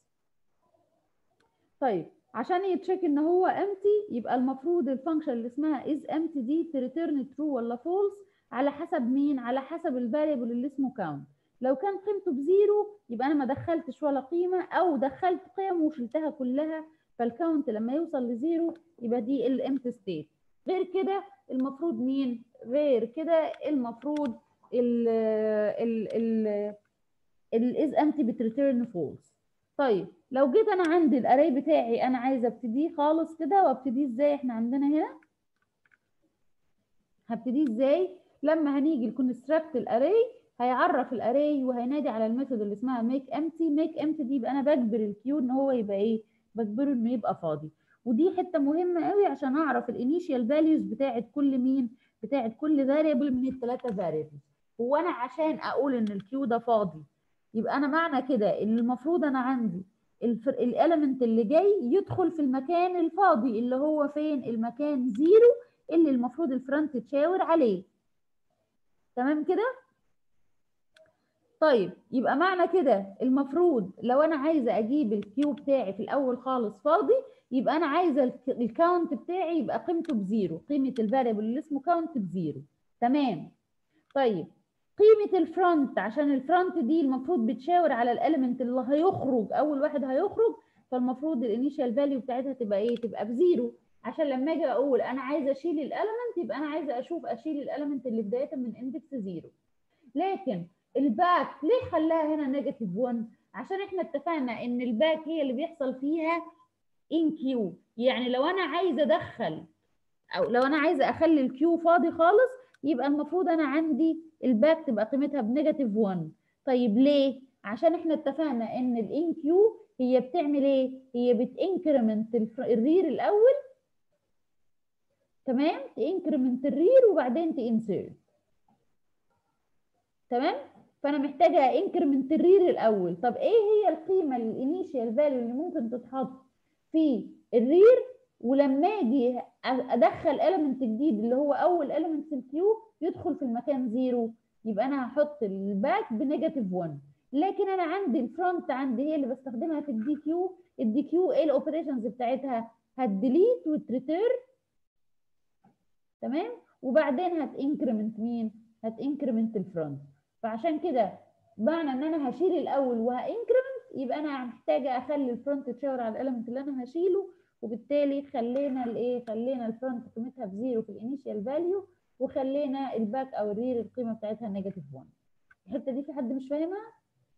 طيب عشان يتشيك ان هو empty يبقى المفروض الفانكشن اللي اسمها is empty دي تريتيرن true ولا false على حسب مين على حسب الفاريبل اللي اسمه count لو كان قيمته بزيرو يبقى انا ما دخلتش ولا قيمه او دخلت قيم وشلتها كلها فالكاونت لما يوصل لزيرو يبقى دي الامتي ستيت غير كده المفروض مين غير كده المفروض ال ال ال الاز امتي بتريتيرن فولس طيب لو جيت انا عندي الاري بتاعي انا عايزه ابتديه خالص كده وابتديه ازاي احنا عندنا هنا هبتديه ازاي لما هنيجي الكونستراكت الاري هيعرف الاري وهينادي على الميثود اللي اسمها ميك امتي ميك امتي دي يبقى انا بجبر الكيو ان هو يبقى ايه بجبره انه يبقى فاضي ودي حته مهمه قوي عشان اعرف الانيشال فاليوز بتاعه كل مين بتاعه كل فاريبل من الثلاثه فاريبلز هو انا عشان اقول ان الكيو ده فاضي يبقى انا معنى كده ان المفروض انا عندي الاليمنت اللي جاي يدخل في المكان الفاضي اللي هو فين المكان زيرو اللي المفروض الفرونت تشاور عليه تمام كده طيب يبقى معنى كده المفروض لو انا عايزه اجيب الكيو بتاعي في الاول خالص فاضي يبقى انا عايزه الك- الكاونت بتاعي يبقى قيمته بزيرو قيمه الفاريبل اللي اسمه كاونت بزيرو تمام طيب قيمه الفرونت عشان الفرونت دي المفروض بتشاور على الاليمنت اللي هيخرج اول واحد هيخرج فالمفروض الانيشال فاليو بتاعتها تبقى ايه تبقى بزيرو عشان لما اجي اقول انا عايزه اشيل الاليمنت يبقى انا عايزه اشوف اشيل الاليمنت اللي بدايه من اندكس زيرو لكن الباك ليه خلاها هنا نيجاتيف 1 عشان احنا اتفقنا ان الباك هي اللي بيحصل فيها ان كيو يعني لو انا عايزه ادخل او لو انا عايزه اخلي الكيو فاضي خالص يبقى المفروض انا عندي الباك تبقى قيمتها بنيجاتيف 1 طيب ليه عشان احنا اتفقنا ان الان كيو هي بتعمل ايه هي بتنكرمنت الرير الاول تمام تنكرمنت الرير وبعدين تنسيرت تمام فانا محتاجه انكرمنت الرير الاول طب ايه هي القيمه الانيشال فاليو اللي ممكن تتحط في الرير ولما اجي أ- ادخل element جديد اللي هو اول element في الكيو يدخل في المكان زيرو يبقى انا هحط الباك بنيجاتيف 1 لكن انا عندي الفرونت عندي هي اللي بستخدمها في الدي كيو الدي كيو ايه الاوبريشنز بتاعتها هتديليت وتريتيرن تمام وبعدين هتنكرمنت مين هتنكرمنت الفرونت فعشان كده معنى ان انا هشيل الاول وهانكرمنت يبقى انا محتاجه اخلي الفرونت تشاور على الاليمنت اللي انا هشيله وبالتالي خلينا الايه خلينا الفرونت قيمتها بزيرو في الانيشال فاليو وخلينا الباك او الرير القيمه بتاعتها نيجاتيف 1 الحته دي في حد مش فاهمها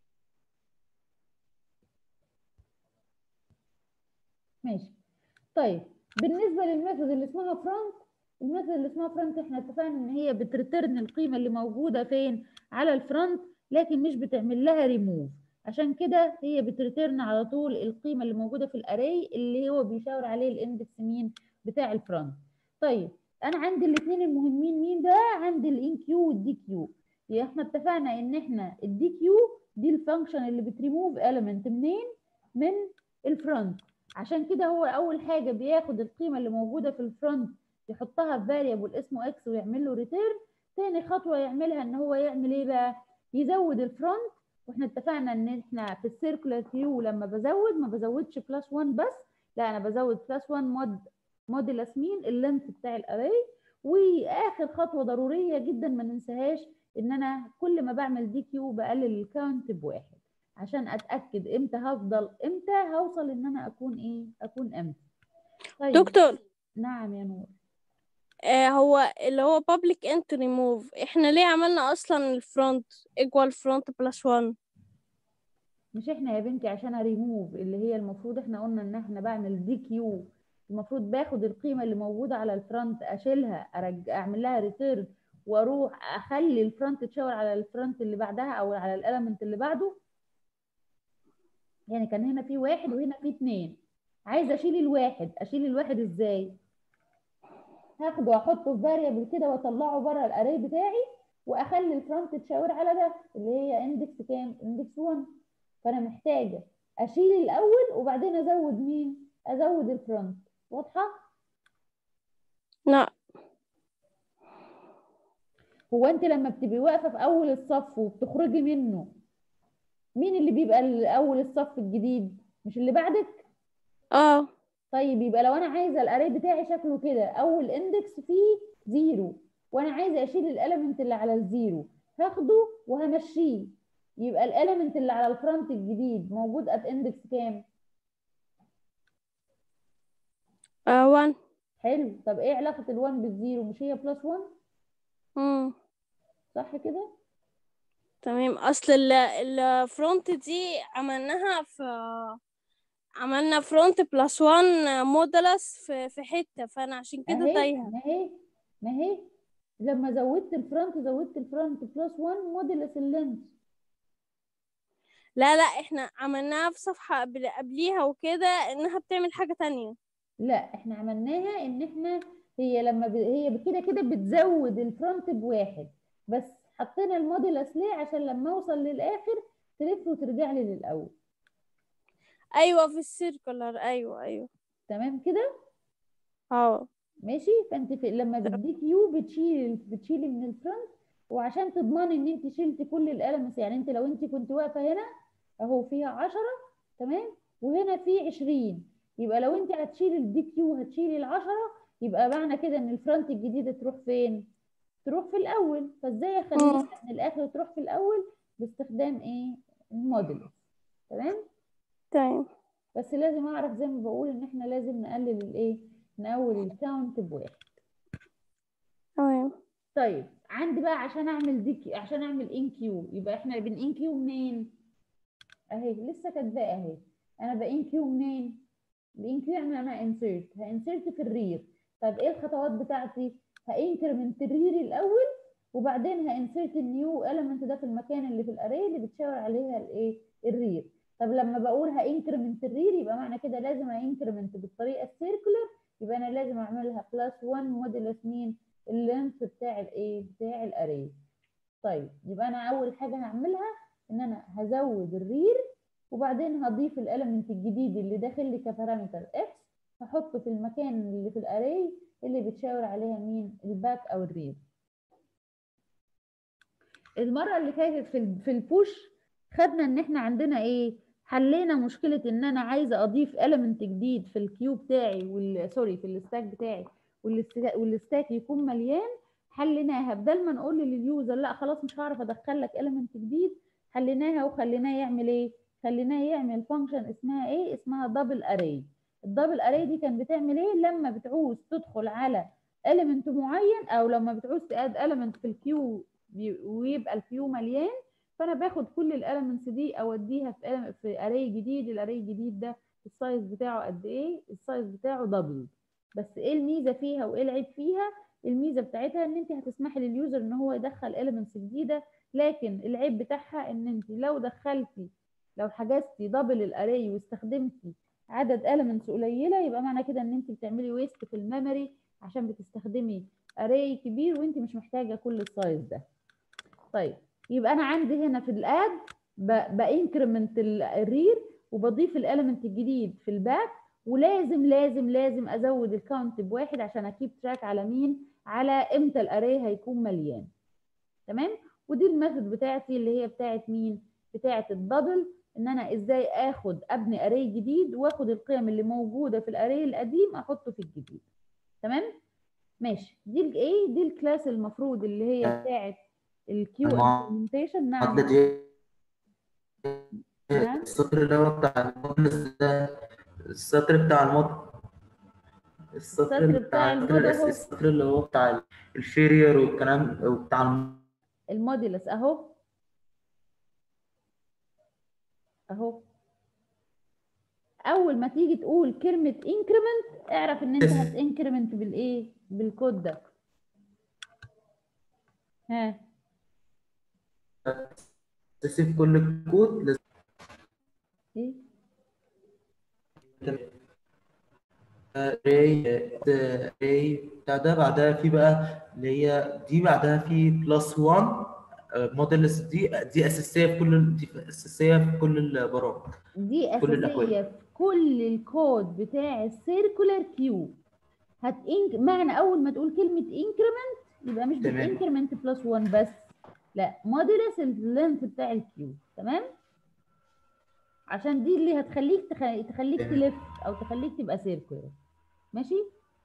ماشي طيب بالنسبه للميثود اللي اسمها فرونت الميثود اللي اسمها فرونت احنا اتفقنا ان هي بتريترن القيمه اللي موجوده فين على الفرونت لكن مش بتعمل لها ريموف عشان كده هي بتريترن على طول القيمه اللي موجوده في الاري اللي هو بيشاور عليه الاندكس مين بتاع الفرونت طيب انا عندي الاثنين المهمين مين ده عندي الان كيو والدي كيو يبقى احنا اتفقنا ان احنا الدي كيو دي الفانكشن اللي بتريموف element منين من الفرونت عشان كده هو اول حاجه بياخد القيمه اللي موجوده في الفرونت يحطها في فاريبل اسمه اكس ويعمل له ريتيرن تاني خطوه يعملها ان هو يعمل ايه بقى يزود الفرونت واحنا اتفقنا ان احنا في السيركولار كيو لما بزود ما بزودش بلس 1 بس لا انا بزود بلس 1 مود موديلس مين اللينث بتاع الاري واخر خطوه ضروريه جدا ما ننساهاش ان انا كل ما بعمل دي كيو بقلل الكاونت بواحد عشان اتاكد امتى هفضل امتى هوصل ان انا اكون ايه اكون امتى طيب دكتور نعم يا نور آه هو اللي هو public int remove احنا ليه عملنا اصلا الفرونت equal front plus 1 مش احنا يا بنتي عشان اريموف اللي هي المفروض احنا قلنا ان احنا بعمل دي كيو المفروض باخد القيمه اللي موجوده على الفرونت اشيلها ارجع اعمل لها ريتيرن واروح اخلي الفرونت تشاور على الفرونت اللي بعدها او على الاليمنت اللي بعده يعني كان هنا في واحد وهنا في اتنين عايزه اشيل الواحد اشيل الواحد ازاي هاخده واحطه في فاريبل كده واطلعه بره الاري بتاعي واخلي الفرونت تشاور على ده اللي هي اندكس كام اندكس 1 فانا محتاجه اشيل الاول وبعدين ازود مين ازود الفرونت واضحه لا هو انت لما بتبقي واقفه في اول الصف وبتخرجي منه مين اللي بيبقى ال- اول الصف الجديد مش اللي بعدك اه طيب يبقى لو انا عايزه الاري بتاعي شكله كده اول اندكس فيه زيرو وانا عايزه اشيل الاليمنت اللي على الزيرو هاخده وهمشيه يبقى الاليمنت اللي على الفرونت الجديد موجود ات اندكس كام آه 1 حلو طب ايه علاقه ال1 بالزيرو مش هي بلس 1 مم. صح كده تمام اصل ال- الفرونت دي عملناها في عملنا فرونت بلس 1 مودلس في في حته فانا عشان كده اهي تايهه ما هي ما هي لما زودت الفرونت زودت الفرونت بلس 1 موديلس اللينس لا لا احنا عملناها في صفحه قبل قبليها وكده انها بتعمل حاجه تانية لا احنا عملناها ان احنا هي لما ب... هي كده كده بتزود الفرونت بواحد بس حطينا الموديلس ليه عشان لما اوصل للاخر تلف وترجع لي للاول ايوه في السيركولر ايوه ايوه تمام كده اه ماشي فانت في... لما بتديك يو بتشيل بتشيلي من الفرونت وعشان تضمني ان انت شلتي كل الالمنتس يعني انت لو انت كنت واقفه هنا اهو فيها 10 تمام وهنا في 20 يبقى لو انت هتشيلي الدي كيو هتشيلي ال 10 يبقى معنى كده ان الفرونت الجديده تروح فين؟ تروح في الاول فازاي اخليها من الاخر تروح في الاول باستخدام ايه؟ الموديل تمام؟ تمام بس لازم اعرف زي ما بقول ان احنا لازم نقلل الايه؟ نقلل الكاونت بواحد تمام طيب عندي بقى عشان اعمل دي كيو عشان اعمل ان كيو يبقى احنا بن ان كيو منين؟ اهي لسه كاتباه اهي انا بان كيو منين؟ الان كيو يعني انا انسيرت هانسيرت في الرير طب ايه الخطوات بتاعتي؟ هانكرمنت الرير الاول وبعدين هانسيرت النيو element ده في المكان اللي في الاري اللي بتشاور عليها الايه؟ الرير طب لما بقول هانكرمنت الرير يبقى معنى كده لازم هانكرمنت بالطريقه السيركولر يبقى انا لازم اعملها بلس 1 موديلس مين؟ اللينث بتاع الايه؟ بتاع الاري طيب يبقى انا اول حاجه هعملها ان انا هزود الرير وبعدين هضيف الاليمنت الجديد اللي داخل لي كبارامتر اكس هحطه في المكان اللي في الاري اللي بتشاور عليها مين الباك او الرير المره اللي فاتت في ال- في البوش خدنا ان احنا عندنا ايه حلينا مشكله ان انا عايزه اضيف اليمنت جديد في الكيو بتاعي وال سوري في الستاك بتاعي والست- والستاك يكون مليان حليناها بدل ما نقول لليوزر لا خلاص مش هعرف ادخل لك اليمنت جديد حليناها وخليناه يعمل ايه خليناه يعمل فانكشن اسمها ايه اسمها دبل اري الدبل اري دي كان بتعمل ايه لما بتعوز تدخل على element معين او لما بتعوز تاد element في الكيو بي- ويبقى الكيو مليان فانا باخد كل الاليمنتس دي اوديها في element- في اري جديد الاري الجديد ده السايز بتاعه قد ايه السايز بتاعه دبل بس ايه الميزه فيها وايه العيب فيها الميزه بتاعتها ان انت هتسمحي لليوزر ان هو يدخل elements جديده لكن العيب بتاعها ان انت لو دخلتي لو حجزتي دبل الاري واستخدمتي عدد elements قليله يبقى معنى كده ان انت بتعملي ويست في الميموري عشان بتستخدمي اري كبير وانت مش محتاجه كل السايز ده طيب يبقى انا عندي هنا في الاد بانكرمنت الرير وبضيف الاليمنت الجديد في الباك ولازم لازم لازم ازود الكاونت بواحد عشان اكيب تراك على مين على امتى الاري هيكون مليان تمام ودي الميثود بتاعتي اللي هي بتاعت مين بتاعت الدبل ان انا ازاي اخد ابني اري جديد واخد القيم اللي موجوده في الاري القديم احطه في الجديد تمام ماشي دي الايه دي الكلاس المفروض اللي هي بتاعت الكيو المع- امبلمنتيشن نعم المعادلة دي نعم السطر اللي هو بتاع المودلز ده السطر بتاع المود السطر السطر بتاع بتاع المود أهو. السطر اللي هو بتاع الفيرير والكلام وبتاع الم- الموديلس اهو اهو اول ما تيجي تقول كلمه انكريمنت اعرف ان انت هتنكريمنت بالايه بالكود ده ها تسيب كل الكود لازم ايه ري ري بتاع ده بعدها في بقى اللي هي دي بعدها في بلس 1 موديلز دي دي اساسيه في كل دي اساسيه في كل البرامج دي كل الأكواد. اساسيه في كل الكود بتاع السيركولار كيو هتنك معنى اول ما تقول كلمه انكريمنت يبقى مش تمام. بتنكريمنت بلس 1 بس لا موديلس اللينث بتاع الكيو تمام عشان دي اللي هتخليك تخ... تخليك تمام. تلف او تخليك تبقى سيركولار ماشي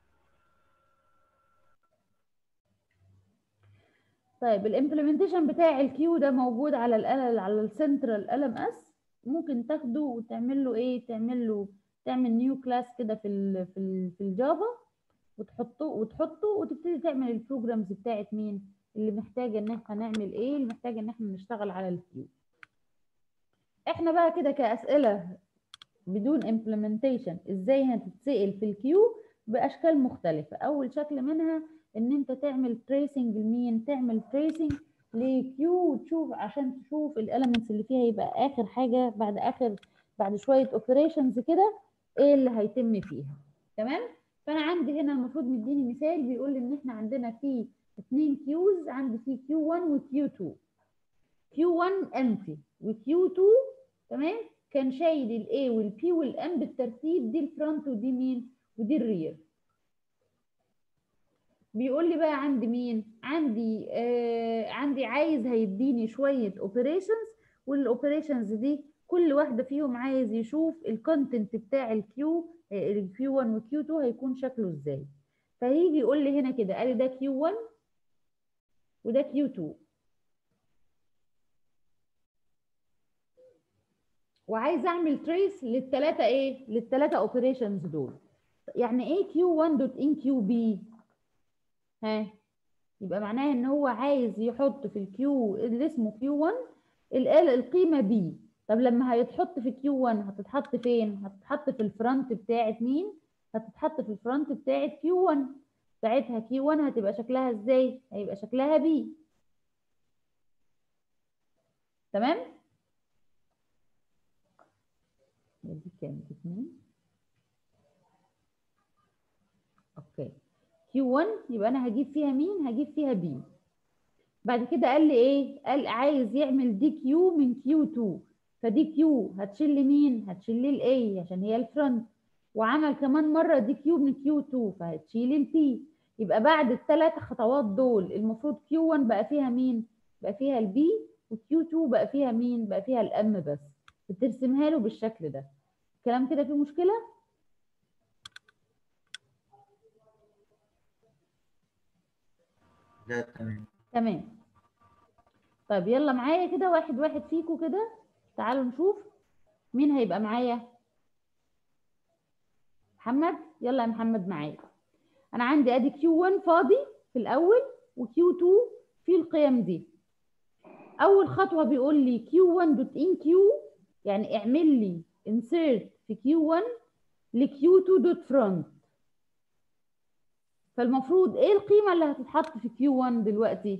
طيب الامبلمنتيشن بتاع الكيو ده موجود على ال على السنترال ال ام اس ممكن تاخده وتعمل له ايه تعمل له تعمل نيو كلاس كده في ال في ال في الجافا وتحطه وتحطه وتبتدي تعمل البروجرامز بتاعت مين اللي محتاجه ان احنا نعمل ايه اللي محتاجه ان احنا نشتغل على الكيو احنا بقى كده كاسئله بدون implementation ازاي هتتسال في الكيو باشكال مختلفه اول شكل منها ان انت تعمل تريسنج لمين تعمل تريسنج لكيو وتشوف عشان تشوف الاليمنتس اللي فيها يبقى اخر حاجه بعد اخر بعد شويه اوبريشنز كده ايه اللي هيتم فيها تمام فانا عندي هنا المفروض مديني مثال بيقول لي ان احنا عندنا في اثنين كيوز عندي في كيو 1 وكيو 2 كيو 1 امتي وكيو 2 تمام كان شايل الاي والبي والام بالترتيب دي الفرونت ودي مين ودي الرير بيقول لي بقى عندي مين عندي آه عندي عايز هيديني شويه اوبريشنز والاوبريشنز دي كل واحده فيهم عايز يشوف الكونتنت بتاع الكيو الكيو 1 والكيو 2 هيكون شكله ازاي فهيجي يقول لي هنا كده قال لي ده كيو 1 وده كيو 2 وعايز اعمل تريس للثلاثه ايه للثلاثه اوبريشنز دول يعني ايه كيو 1 دوت ان كيو بي ها يبقى معناها ان هو عايز يحط في الكيو اللي اسمه كيو 1 الآلة القيمه بي طب لما هيتحط في كيو 1 هتتحط فين هتتحط في الفرونت بتاعه مين هتتحط في الفرونت بتاعه كيو 1 ساعتها كيو 1 هتبقى شكلها ازاي هيبقى شكلها بي تمام دي كام دي اتنين اوكي كيو 1 يبقى انا هجيب فيها مين هجيب فيها بي بعد كده قال لي ايه قال عايز يعمل دي كيو من كيو 2 فدي كيو هتشيل لي مين هتشيل لي الاي عشان هي الفرونت وعمل كمان مره دي كيو من كيو 2 فهتشيل البي يبقى بعد الثلاث خطوات دول المفروض كيو 1 بقى فيها مين بقى فيها البي وكيو 2 بقى فيها مين بقى فيها الام بس بترسمها له بالشكل ده الكلام كده فيه مشكله لا تمام تمام طيب يلا معايا كده واحد واحد فيكم كده تعالوا نشوف مين هيبقى معايا محمد يلا يا محمد معايا انا عندي ادي كيو 1 فاضي في الاول وكيو 2 في القيم دي اول خطوه بيقول لي كيو 1 دوت ان كيو يعني اعمل لي انسيرت في كيو 1 لكيو 2 دوت فرونت فالمفروض ايه القيمه اللي هتتحط في كيو 1 دلوقتي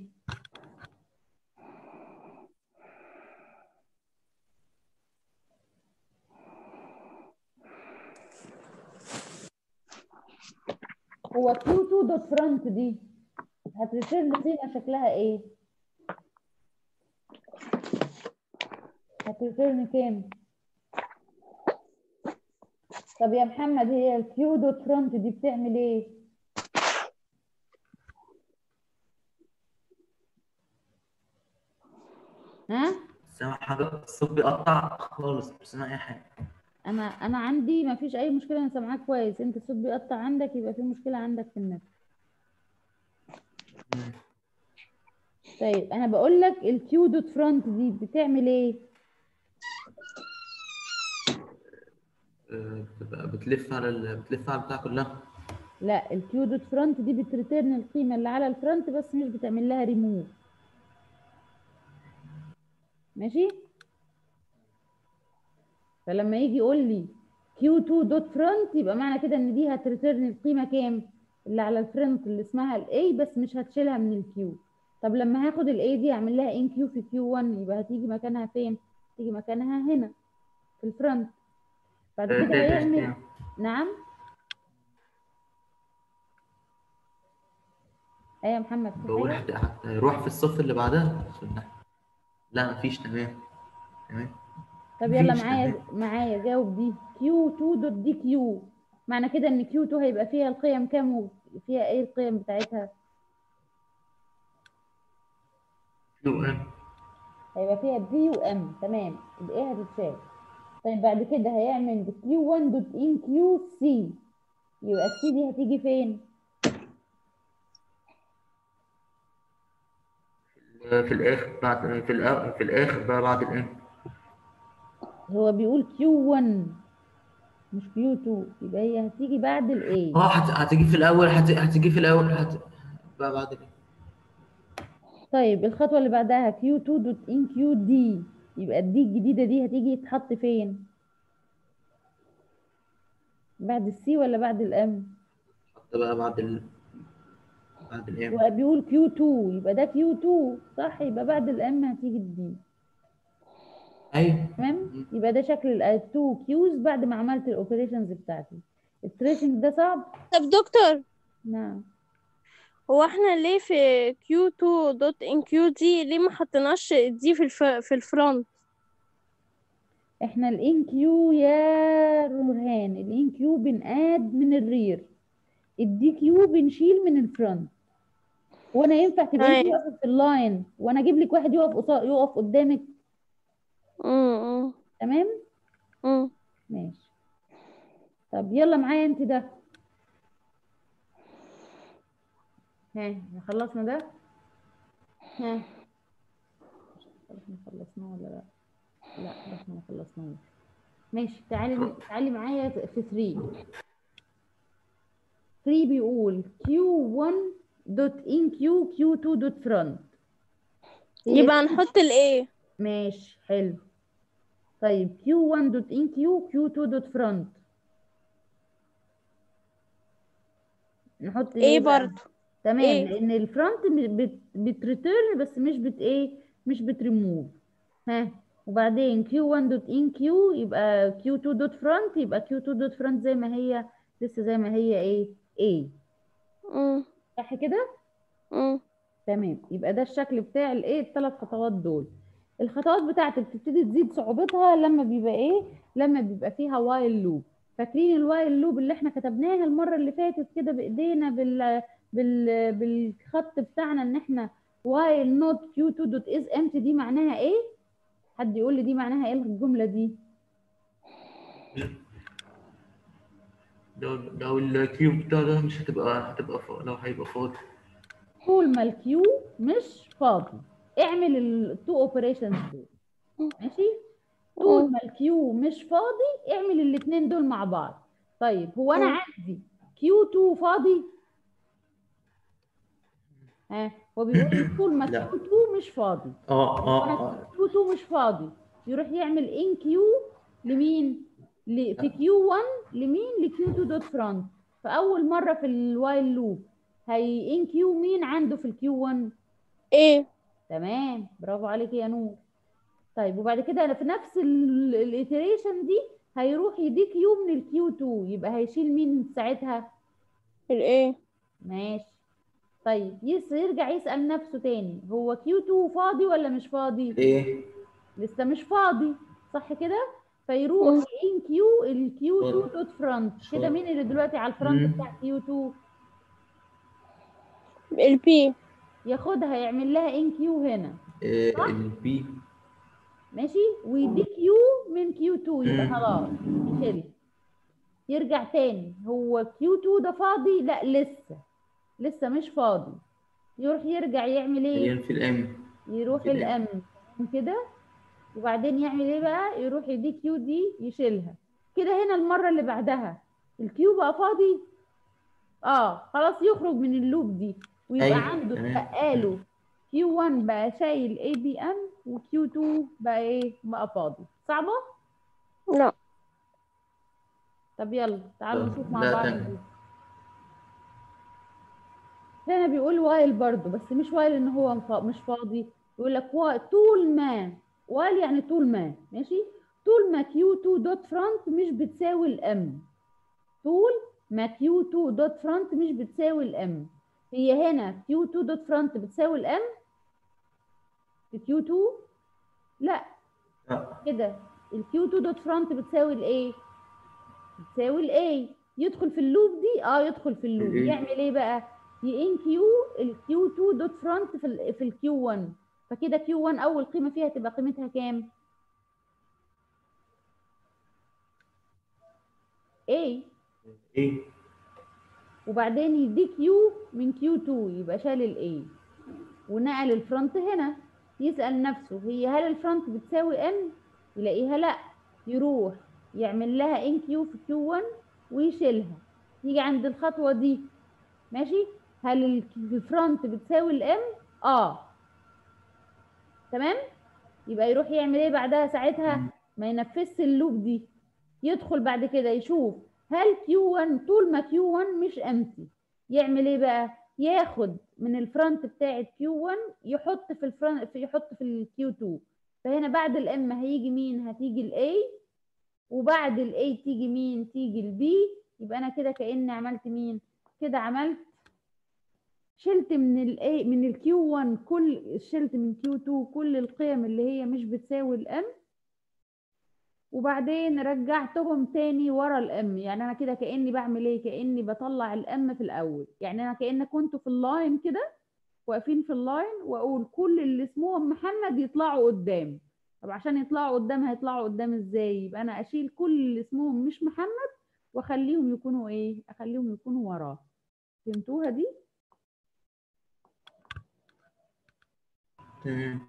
هو كيو 2 دوت فرونت دي هتريتيرن قيمه شكلها ايه هتريتيرن كام طب يا محمد هي الكيو دوت فرونت دي بتعمل ايه ها سامع حاجة الصوت بيقطع خالص مش سامع أي حاجة انا انا عندي ما فيش اي مشكله انا سامعاك كويس انت الصوت بيقطع عندك يبقى في مشكله عندك في النت مم. طيب انا بقول لك الكيو دوت فرونت دي بتعمل ايه آه، بتبقى بتلف على ال... بتلف على البتاع كلها لا الكيو دوت فرونت دي بتريتيرن القيمه اللي على الفرونت بس مش بتعمل لها ريموف ماشي فلما يجي يقول لي كيو 2 دوت فرونت يبقى معنى كده ان دي هتريتيرن القيمه كام اللي على الفرونت اللي اسمها الاي بس مش هتشيلها من الكيو طب لما هاخد الاي دي اعمل لها ان كيو في كيو 1 يبقى هتيجي مكانها فين تيجي مكانها هنا في الفرونت بعد آه، كده ده- ده هيعمل كام؟ نعم ايه يا محمد في بقول حاجه حتى حتى يروح في الصف اللي بعدها عشان ده- لا مفيش تمام تمام طب يلا مفيش معايا تمام. معايا جاوب دي كيو 2 دوت دي كيو معنى كده ان كيو 2 هيبقى فيها القيم كام وفيها ايه القيم بتاعتها كيو ام هيبقى فيها بي وام تمام الايه هتتشال طيب بعد كده هيعمل كيو 1 دوت ان كيو سي يبقى السي دي هتيجي فين في الاخر بعد في الأ... في الاخر بقى بعد الام هو بيقول كيو 1 مش كيو 2 يبقى هي هتيجي بعد الايه اه هت... هتيجي في الاول هت... هتيجي في الاول هت... بقى بعد الام طيب الخطوة اللي بعدها كيو 2 دوت ان كيو دي يبقى الدي الجديدة دي هتيجي تتحط فين؟ بعد السي ولا بعد الام؟ حتى بقى بعد ال... بعد الام هو بيقول كيو 2 يبقى ده كيو 2 صح يبقى بعد الام هتيجي الدي ايوه تمام؟ يبقى ده شكل ال 2 كيوز بعد ما عملت الاوبريشنز بتاعتي التريسنج ده صعب؟ طب دكتور نعم هو احنا ليه في كيو 2 دوت ان كيو دي ليه ما حطيناش دي في الف... في الفرونت احنا الان كيو يا رهان الان كيو بنقاد من الرير الدي كيو بنشيل من الفرونت وانا ينفع تبقى انت أيوة. واقفه في اللاين وانا اجيب لك واحد يقف قصا- يقف قدامك امم تمام امم ماشي طب يلا معايا انت ده ها خلصنا ده ها احنا خلصناه ولا لا لا احنا ما خلصناهوش ماشي تعالي تعالي معايا في 3 3 بيقول Q1 دوت in Q Q2 دوت front هي يبقى نحط الايه ماشي حلو طيب Q1 دوت in Q Q2 دوت front نحط ايه بقى؟ برضو تمام إيه؟ لان الفرونت بت بتريتيرن بس مش بت ايه مش بتريموف ها وبعدين Q1 دوت in Q يبقى Q2 دوت front يبقى Q2 دوت front زي ما هي لسه زي ما هي ايه A امم صح كده امم تمام يبقى ده الشكل بتاع الايه الثلاث خطوات دول الخطوات بتاعتك بتبتدي تزيد صعوبتها لما بيبقى ايه لما بيبقى فيها وايل لوب فاكرين الوايل لوب اللي احنا كتبناها المره اللي فاتت كده بايدينا بال بال بالخط بتاعنا ان احنا وايل نوت كيو 2 دوت از امتي دي معناها ايه حد يقول لي دي معناها ايه الجمله دي لو لو الكيو بتاع ده مش هتبقى هتبقى فاضي لو هيبقى فاضي طول ما الكيو مش فاضي اعمل التو اوبريشنز دول ماشي طول ما الكيو مش فاضي اعمل الاثنين دول مع بعض طيب هو انا مم. عندي كيو 2 فاضي ها هو بيقول لي طول ما لا. كيو 2 مش فاضي اه اه انا اه كيو 2 مش فاضي يروح يعمل ان كيو لمين ل... في كيو 1 لمين لكيو 2 دوت فرونت فاول مره في الوايل لوب هي ان كيو مين عنده في الكيو 1 ايه تمام برافو عليك يا نور طيب وبعد كده انا في نفس الايتريشن دي هيروح يديك يو من الكيو 2 يبقى هيشيل مين ساعتها الايه ماشي طيب يس يرجع يسأل نفسه تاني هو كيو 2 فاضي ولا مش فاضي ايه لسه مش فاضي صح كده فيروح مم. ان كيو الكيو 2 فاضي. دوت فرونت كده فاضي. مين اللي دلوقتي على الفرونت مم. بتاع كيو 2 البي ياخدها يعمل لها ان كيو هنا إيه البي ماشي ويديك يو من كيو 2 يبقى مم. خلاص يشيل يرجع تاني هو كيو 2 ده فاضي لا لسه لسه مش فاضي يروح يرجع يعمل ايه في الام يروح كده. الام كده وبعدين يعمل ايه بقى يروح يديك كيو دي يشيلها كده هنا المره اللي بعدها الكيو بقى فاضي اه خلاص يخرج من اللوب دي ويبقى أيوة، عنده تمام. بقاله كيو 1 بقى شايل اي بي ام وكيو 2 بقى ايه بقى فاضي صعبه لا طب يلا تعالوا لا، نشوف مع لا، بعض تمام. دي. هنا بيقول وايل برضو بس مش وايل ان هو مف- مش فاضي يقول لك وا- طول ما وايل يعني طول ما ماشي طول ما كيو 2 دوت فرونت مش بتساوي الام طول ما كيو 2 دوت فرونت مش بتساوي الام هي هنا كيو 2 دوت فرونت بتساوي الام في كيو 2 لا لا كده الكيو 2 دوت فرونت بتساوي الايه بتساوي الاي يدخل في اللوب دي اه يدخل في اللوب ال A. يعمل ايه بقى ان كيو الكيو 2 دوت فرونت في ال في الكيو 1 فكده كيو 1 اول قيمه فيها تبقى قيمتها كام A ايه وبعدين يديك يو من كيو 2 يبقى شال الاي ونقل الفرونت هنا يسأل نفسه هي هل الفرونت بتساوي ان يلاقيها لا يروح يعمل لها ان كيو في كيو 1 ويشيلها يجي عند الخطوة دي ماشي هل ال- الفرونت بتساوي الام اه تمام يبقى يروح يعمل ايه بعدها ساعتها ما ينفذش اللوب دي يدخل بعد كده يشوف هل Q1 طول ما Q1 مش امتي يعمل ايه بقى ياخد من الفرونت بتاعه Q1 يحط في الفرونت في يحط في ال Q2 فهنا بعد الام هيجي مين هتيجي ال A وبعد ال A تيجي مين تيجي ال B يبقى انا كده كأني عملت مين كده عملت شلت من ال A من ال Q1 كل شلت من Q2 كل القيم اللي هي مش بتساوي الام وبعدين رجعتهم تاني ورا الام يعني انا كده كاني بعمل ايه كاني بطلع الام في الاول يعني انا كان كنت في اللاين كده واقفين في اللاين واقول كل اللي اسمهم محمد يطلعوا قدام طب عشان يطلعوا قدام هيطلعوا قدام ازاي يبقى انا اشيل كل اللي اسمهم مش محمد واخليهم يكونوا ايه اخليهم يكونوا وراه فهمتوها دي تمام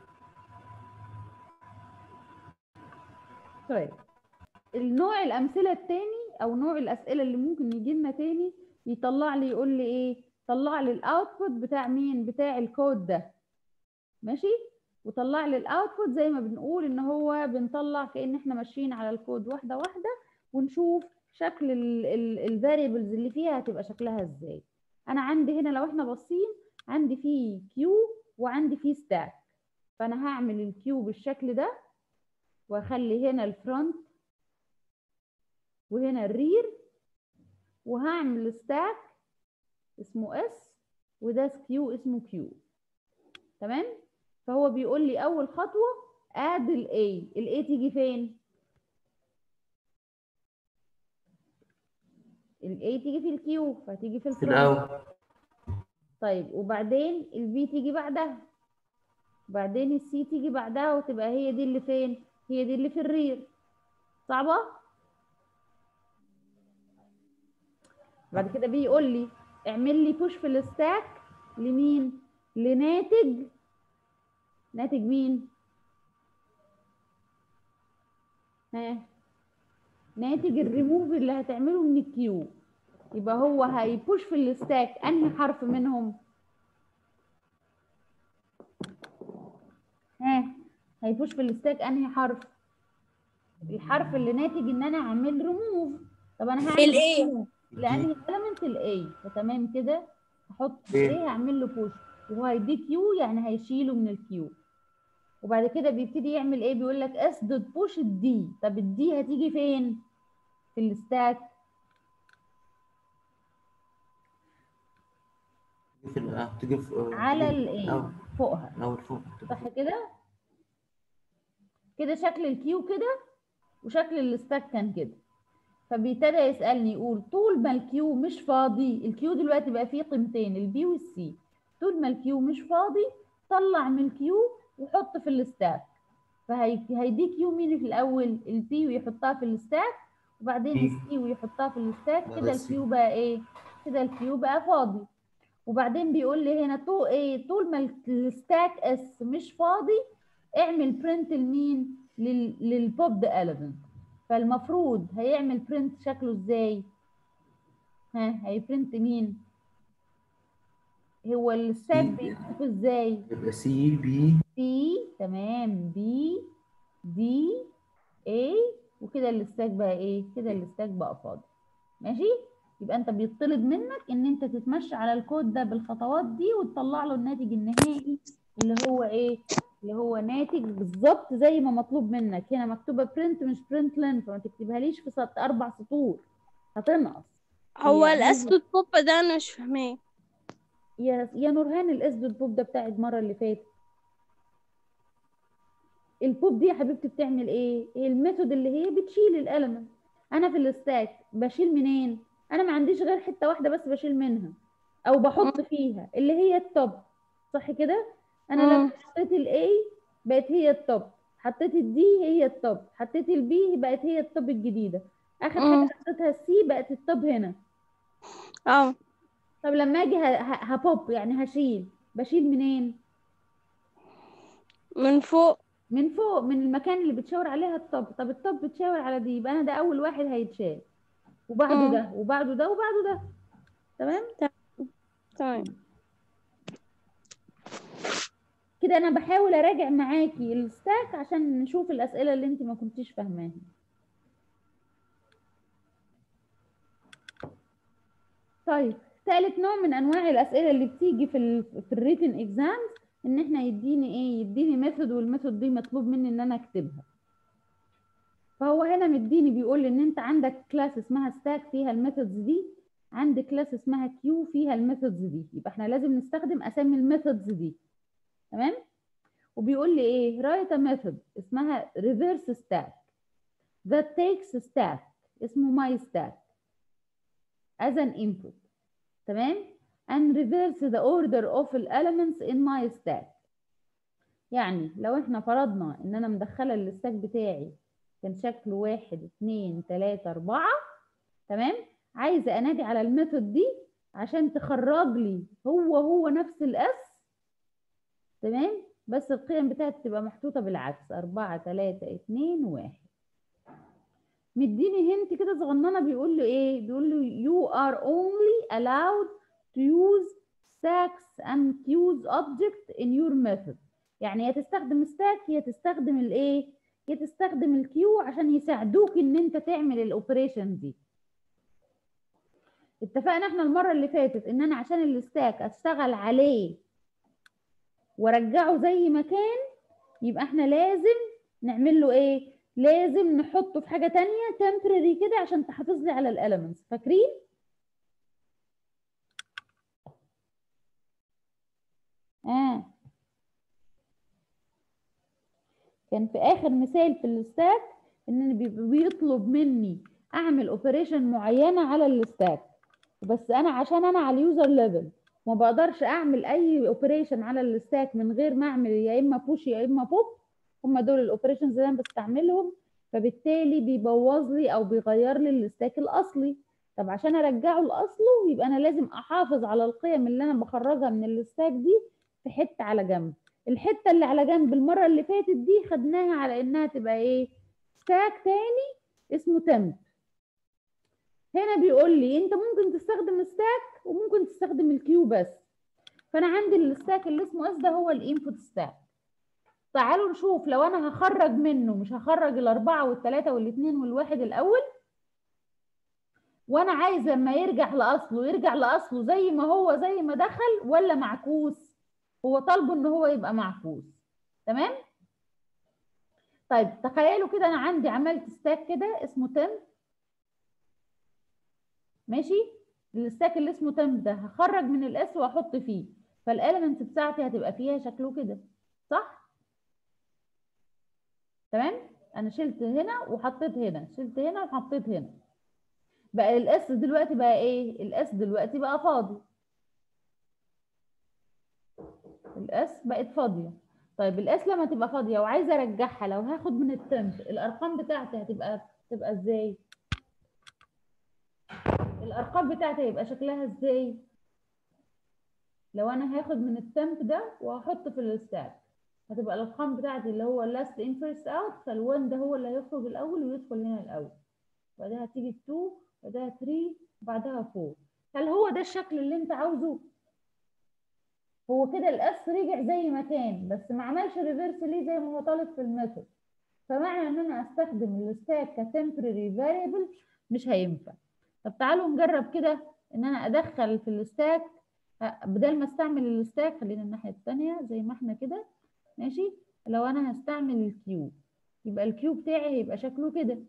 طيب النوع الأمثلة التاني أو نوع الأسئلة اللي ممكن يجي لنا تاني يطلع لي يقول لي إيه طلع لي الأوتبوت بتاع مين بتاع الكود ده ماشي وطلع لي الأوتبوت زي ما بنقول إن هو بنطلع كأن إحنا ماشيين على الكود واحدة واحدة ونشوف شكل الفاريبلز اللي فيها هتبقى شكلها إزاي أنا عندي هنا لو إحنا باصين عندي فيه كيو وعندي فيه ستاك فأنا هعمل الكيو بالشكل ده واخلي هنا الفرونت وهنا الرير وهعمل ستاك اسمه اس وده كيو اسمه كيو تمام فهو بيقول لي اول خطوه اد الاي الاي تيجي فين الاي تيجي في الكيو فتيجي في في الفرونت الأول طيب وبعدين البي تيجي بعدها وبعدين السي تيجي بعدها وتبقى هي دي اللي فين هي دي اللي في الرير صعبة بعد كده بيقول لي اعمل لي بوش في الستاك لمين لناتج ناتج مين ها ناتج الريموف اللي هتعمله من الكيو يبقى هو هيبوش في الستاك انهي حرف منهم ها هيبوش في الستاك انهي حرف الحرف اللي ناتج ان انا اعمل ريموف طب انا هعمل ال A. remove لانهي element الاي فتمام كده احط A. ايه هعمل له بوش وهو هيدي كيو يعني هيشيله من الكيو وبعد كده بيبتدي يعمل ايه بيقول لك اس دوت بوش الدي طب الدي هتيجي فين في الستاك تيجي في ال- تيجي في على تيجي الايه الأول فوقها الأول فوق صح كده كده شكل الكيو كده وشكل الستاك كان كده فبيبتدى يسألني يقول طول ما الكيو مش فاضي الكيو دلوقتي بقى فيه قيمتين البي والسي طول ما الكيو مش فاضي طلع من الكيو وحط في الستاك فهيديك كيو مين في الأول البي ويحطها في الستاك وبعدين بي. السي ويحطها في الستاك بعد كده السي. الكيو بقى ايه كده الكيو بقى فاضي وبعدين بيقول لي هنا طول ايه طول ما الستاك اس مش فاضي اعمل برنت لمين لل- للبوب ده element فالمفروض هيعمل برنت شكله ازاي ها هيبرنت مين هو الستاك سي. بيكتب ازاي يبقى سي بي سي تمام بي دي اي وكده الستاك بقى ايه كده الستاك بقى فاضي ماشي يبقى انت بيطلب منك ان انت تتمشى على الكود ده بالخطوات دي وتطلع له الناتج النهائي اللي هو ايه اللي هو ناتج بالظبط زي ما مطلوب منك هنا مكتوبه برنت مش برنت لين فما تكتبها ليش في سط اربع سطور هتنقص هو يعني الاسود بوب ده انا مش فاهماه يا يا نورهان الاس دوت بوب ده بتاع المره اللي فاتت البوب دي يا حبيبتي بتعمل ايه هي الميثود اللي هي بتشيل الالمنت انا في الستاك بشيل منين انا ما عنديش غير حته واحده بس بشيل منها او بحط فيها اللي هي التوب صح كده انا لما مم. حطيت الاي بقت هي التوب حطيت الدي هي التوب حطيت البي بقت هي التوب الجديده اخر مم. حاجه حطيتها السي بقت التوب هنا اه طب لما اجي ه- ه- هبوب يعني هشيل بشيل منين من فوق من فوق من المكان اللي بتشاور عليها الطب طب الطب بتشاور على دي يبقى انا ده اول واحد هيتشال وبعده مم. ده وبعده ده وبعده ده تمام تمام كده انا بحاول اراجع معاكي الستاك عشان نشوف الاسئله اللي انت ما كنتيش فاهماها طيب ثالث نوع من انواع الاسئله اللي بتيجي في ال في الريتن اكزامز ان احنا يديني ايه يديني ميثود والميثود دي مطلوب مني ان انا اكتبها فهو هنا مديني بيقول لي ان انت عندك كلاس اسمها ستاك فيها الميثودز دي عندك كلاس اسمها كيو فيها الميثودز دي يبقى احنا لازم نستخدم اسامي الميثودز دي تمام وبيقول لي ايه write a method اسمها reverse stack that takes stack اسمه my stack as an input تمام and reverse the order of the elements in my stack يعني لو احنا فرضنا ان انا مدخله الستاك بتاعي كان شكله واحد اتنين تلاتة اربعة تمام عايزة انادي على الميثود دي عشان تخرج لي هو هو نفس الاس تمام بس القيم بتاعتي تبقى محطوطة بالعكس أربعة تلاتة اتنين واحد مديني هنت كده صغننة بيقول له ايه بيقول له you are only allowed to use stacks and queues object in your method يعني يا تستخدم stack يا تستخدم الايه يا تستخدم الكيو عشان يساعدوك ان انت تعمل الاوبريشن دي اتفقنا احنا المرة اللي فاتت ان انا عشان الستاك اشتغل عليه وارجعه زي ما كان يبقى احنا لازم نعمل له ايه لازم نحطه في حاجة تانية temporary كده عشان تحافظ لي على الاليمنتس فاكرين اه كان في اخر مثال في الستاك ان بي- بيطلب مني اعمل اوبريشن معينه على الستاك بس انا عشان انا على اليوزر ليفل ما بقدرش اعمل اي اوبريشن على الستاك من غير ما اعمل يا اما بوش يا اما بوب هم دول الاوبريشنز اللي انا بستعملهم فبالتالي بيبوظ لي او بيغير لي الستاك الاصلي طب عشان ارجعه لاصله يبقى انا لازم احافظ على القيم اللي انا بخرجها من الستاك دي في حته على جنب الحته اللي على جنب المره اللي فاتت دي خدناها على انها تبقى ايه ستاك تاني اسمه تمب هنا بيقول لي انت ممكن تستخدم ستاك وممكن تستخدم الكيو بس فانا عندي الستاك اللي اسمه اس ده هو الانبوت ستاك تعالوا نشوف لو انا هخرج منه مش هخرج الاربعه والثلاثه والاثنين والواحد الاول وانا عايزه لما يرجع لاصله يرجع لاصله زي ما هو زي ما دخل ولا معكوس هو طالبه ان هو يبقى معكوس تمام طيب تخيلوا كده انا عندي عملت ستاك كده اسمه تم ماشي الستاك اللي اسمه تم ده هخرج من الاس واحط فيه فالاليمنت بتاعتي هتبقى فيها شكله كده صح تمام انا شلت هنا وحطيت هنا شلت هنا وحطيت هنا بقى الاس دلوقتي بقى ايه الاس دلوقتي بقى فاضي الاس بقت فاضيه طيب الاس لما تبقى فاضيه وعايزه ارجعها لو هاخد من التمب الارقام بتاعتي هتبقى تبقى ازاي الارقام بتاعتي هيبقى شكلها ازاي لو انا هاخد من التمب ده وهحطه في الستاك هتبقى الارقام بتاعتي اللي هو last in first out فالوان ده هو اللي هيخرج الاول ويدخل هنا الاول بعدها هتيجي 2 بعدها 3 بعدها 4 هل هو ده الشكل اللي انت عاوزه هو كده الاس رجع زي ما كان بس ما عملش ريفرس ليه زي ما هو طالب في الميثود فمعنى ان انا استخدم الستاك كتمبرري فاريبل مش هينفع طب تعالوا نجرب كده ان انا ادخل في الستاك بدل ما استعمل الستاك خلينا الناحيه الثانيه زي ما احنا كده ماشي لو انا هستعمل الكيو يبقى الكيو بتاعي هيبقى شكله كده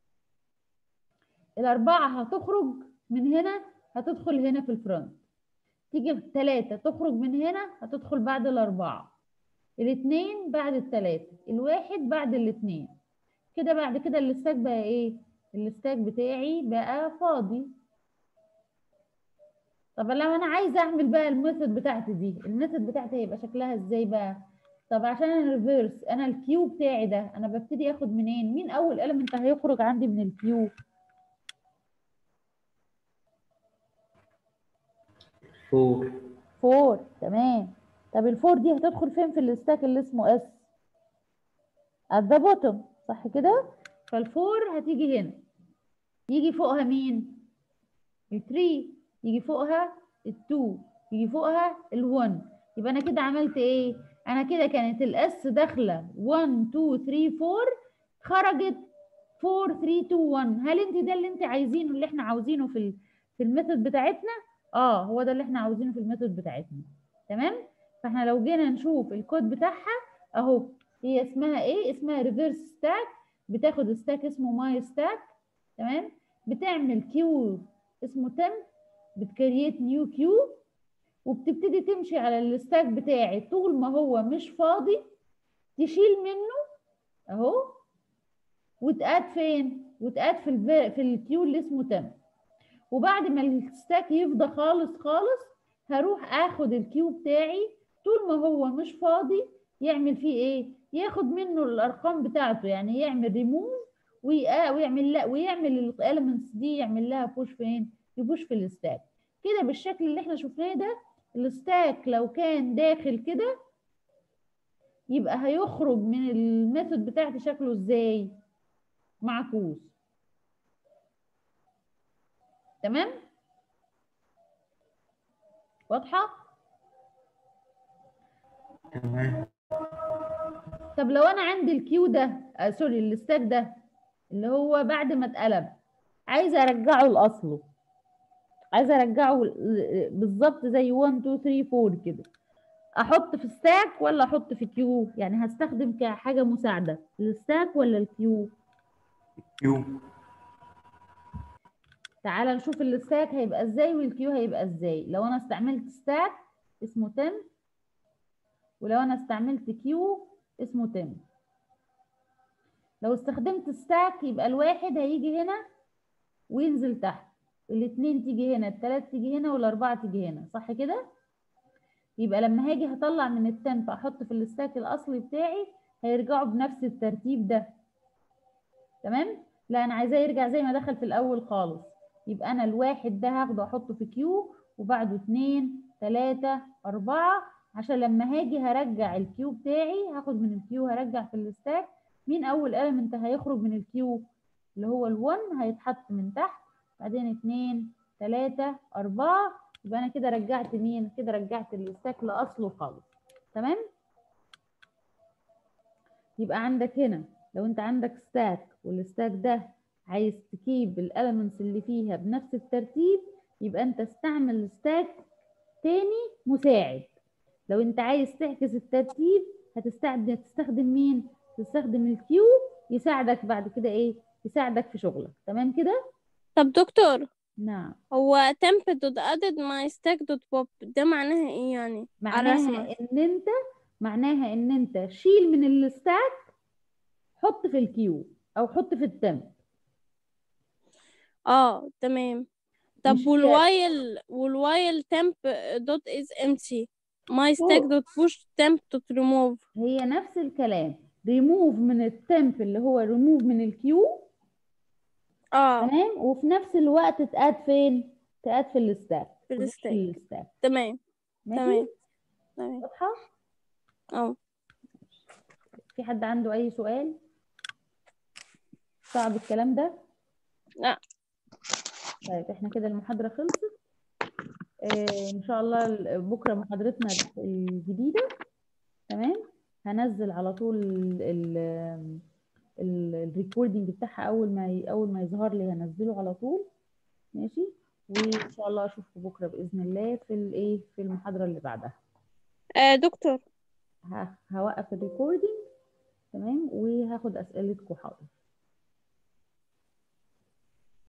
الاربعه هتخرج من هنا هتدخل هنا في الفرونت تيجي الثلاثة تخرج من هنا هتدخل بعد الأربعة الاثنين بعد الثلاثة الواحد بعد الاثنين كده بعد كده الستاك بقى ايه الستاك بتاعي بقى فاضي طب لو انا عايزه اعمل بقى الميثود بتاعتي دي الميثود بتاعتي هيبقى شكلها ازاي بقى طب عشان انا ريفيرس انا الكيو بتاعي ده انا ببتدي اخد منين مين اول اليمنت هيخرج عندي من الكيو فور فور تمام طب الفور دي هتدخل فين في الستاك اللي اسمه اس at the bottom صح كده فالفور هتيجي هنا يجي فوقها مين الثري يجي فوقها التو يجي فوقها الون يبقى انا كده عملت ايه انا كده كانت الاس داخله 1 2 3 4 خرجت 4 3 2 1 هل انت ده اللي انت عايزينه اللي احنا عاوزينه في ال في الميثود بتاعتنا اه هو ده اللي احنا عاوزينه في الميثود بتاعتنا تمام فاحنا لو جينا نشوف الكود بتاعها اهو هي اسمها ايه اسمها ريفرس ستاك بتاخد ستاك اسمه ماي ستاك تمام بتعمل كيو اسمه تم بتكريت نيو كيو وبتبتدي تمشي على الستاك بتاعي طول ما هو مش فاضي تشيل منه اهو وتقاد فين وتقاد في الف... في الكيو اللي اسمه تم وبعد ما الستاك يفضى خالص خالص هروح اخد الكيو بتاعي طول ما هو مش فاضي يعمل فيه ايه ياخد منه الارقام بتاعته يعني يعمل ريموف ويعمل لا ويعمل الاليمنتس دي يعمل لها بوش فين يبوش في الستاك كده بالشكل اللي احنا شفناه ده الستاك لو كان داخل كده يبقى هيخرج من الميثود بتاعتي شكله ازاي معكوس تمام واضحه تمام طب لو انا عندي الكيو ده آه سوري الستاك ده اللي هو بعد ما اتقلب عايزه ارجعه لاصله عايزه ارجعه ل- بالظبط زي 1 2 3 4 كده احط في ستاك ولا احط في كيو يعني هستخدم كحاجه مساعده الستاك ولا الكيو كيو تعال نشوف الستاك هيبقى ازاي والكيو هيبقى ازاي لو انا استعملت ستاك اسمه 10 ولو انا استعملت كيو اسمه 10 لو استخدمت ستاك يبقى الواحد هيجي هنا وينزل تحت الاثنين تيجي هنا الثلاث تيجي هنا والاربعه تيجي هنا صح كده يبقى لما هاجي هطلع من التن فاحط في الستاك الاصلي بتاعي هيرجعوا بنفس الترتيب ده تمام لا انا عايزاه يرجع زي ما دخل في الاول خالص يبقى انا الواحد ده هاخده احطه في كيو وبعده اتنين تلاتة اربعة عشان لما هاجي هرجع الكيو بتاعي هاخد من الكيو هرجع في الستاك مين اول element هيخرج من الكيو اللي هو ال1 هيتحط من تحت بعدين اتنين تلاتة اربعة يبقى انا كده رجعت مين كده رجعت الستاك لاصله خالص تمام يبقى عندك هنا لو انت عندك ستاك والستاك ده عايز تكيب الاليمنتس اللي فيها بنفس الترتيب يبقى انت استعمل ستاك تاني مساعد لو انت عايز تعكس الترتيب هتستخدم تستخدم مين تستخدم الكيو يساعدك بعد كده ايه يساعدك في شغلك تمام كده طب دكتور نعم هو temp dot added my stack dot pop ده معناها ايه يعني على الرسمة معناها ان انت معناها ان انت شيل من الستاك حط في الكيو او حط في التم اه تمام طب مش هي- والوايل والوايل temp dot is empty my stack فوق. dot push temp dot remove هي نفس الكلام ريموف من التمب اللي هو ريموف من الكيو اه تمام وفي نفس الوقت تقاد فين تقاد في الستاك في تضيف الستاك. الستاك تمام ماشي تمام تمام واضحة اه في حد عنده اي سؤال صعب الكلام ده لا طيب احنا كده المحاضرة خلصت اه ان شاء الله ال- بكرة محاضرتنا الجديدة تمام هنزل على طول الريكوردنج بتاعها اول ما ي- اول ما يظهر لي هنزله على طول ماشي وان شاء الله اشوفكم بكرة باذن الله في الايه في المحاضرة اللي بعدها آه دكتور ه- هوقف الريكوردنج تمام وهاخد اسئلتكم حاضر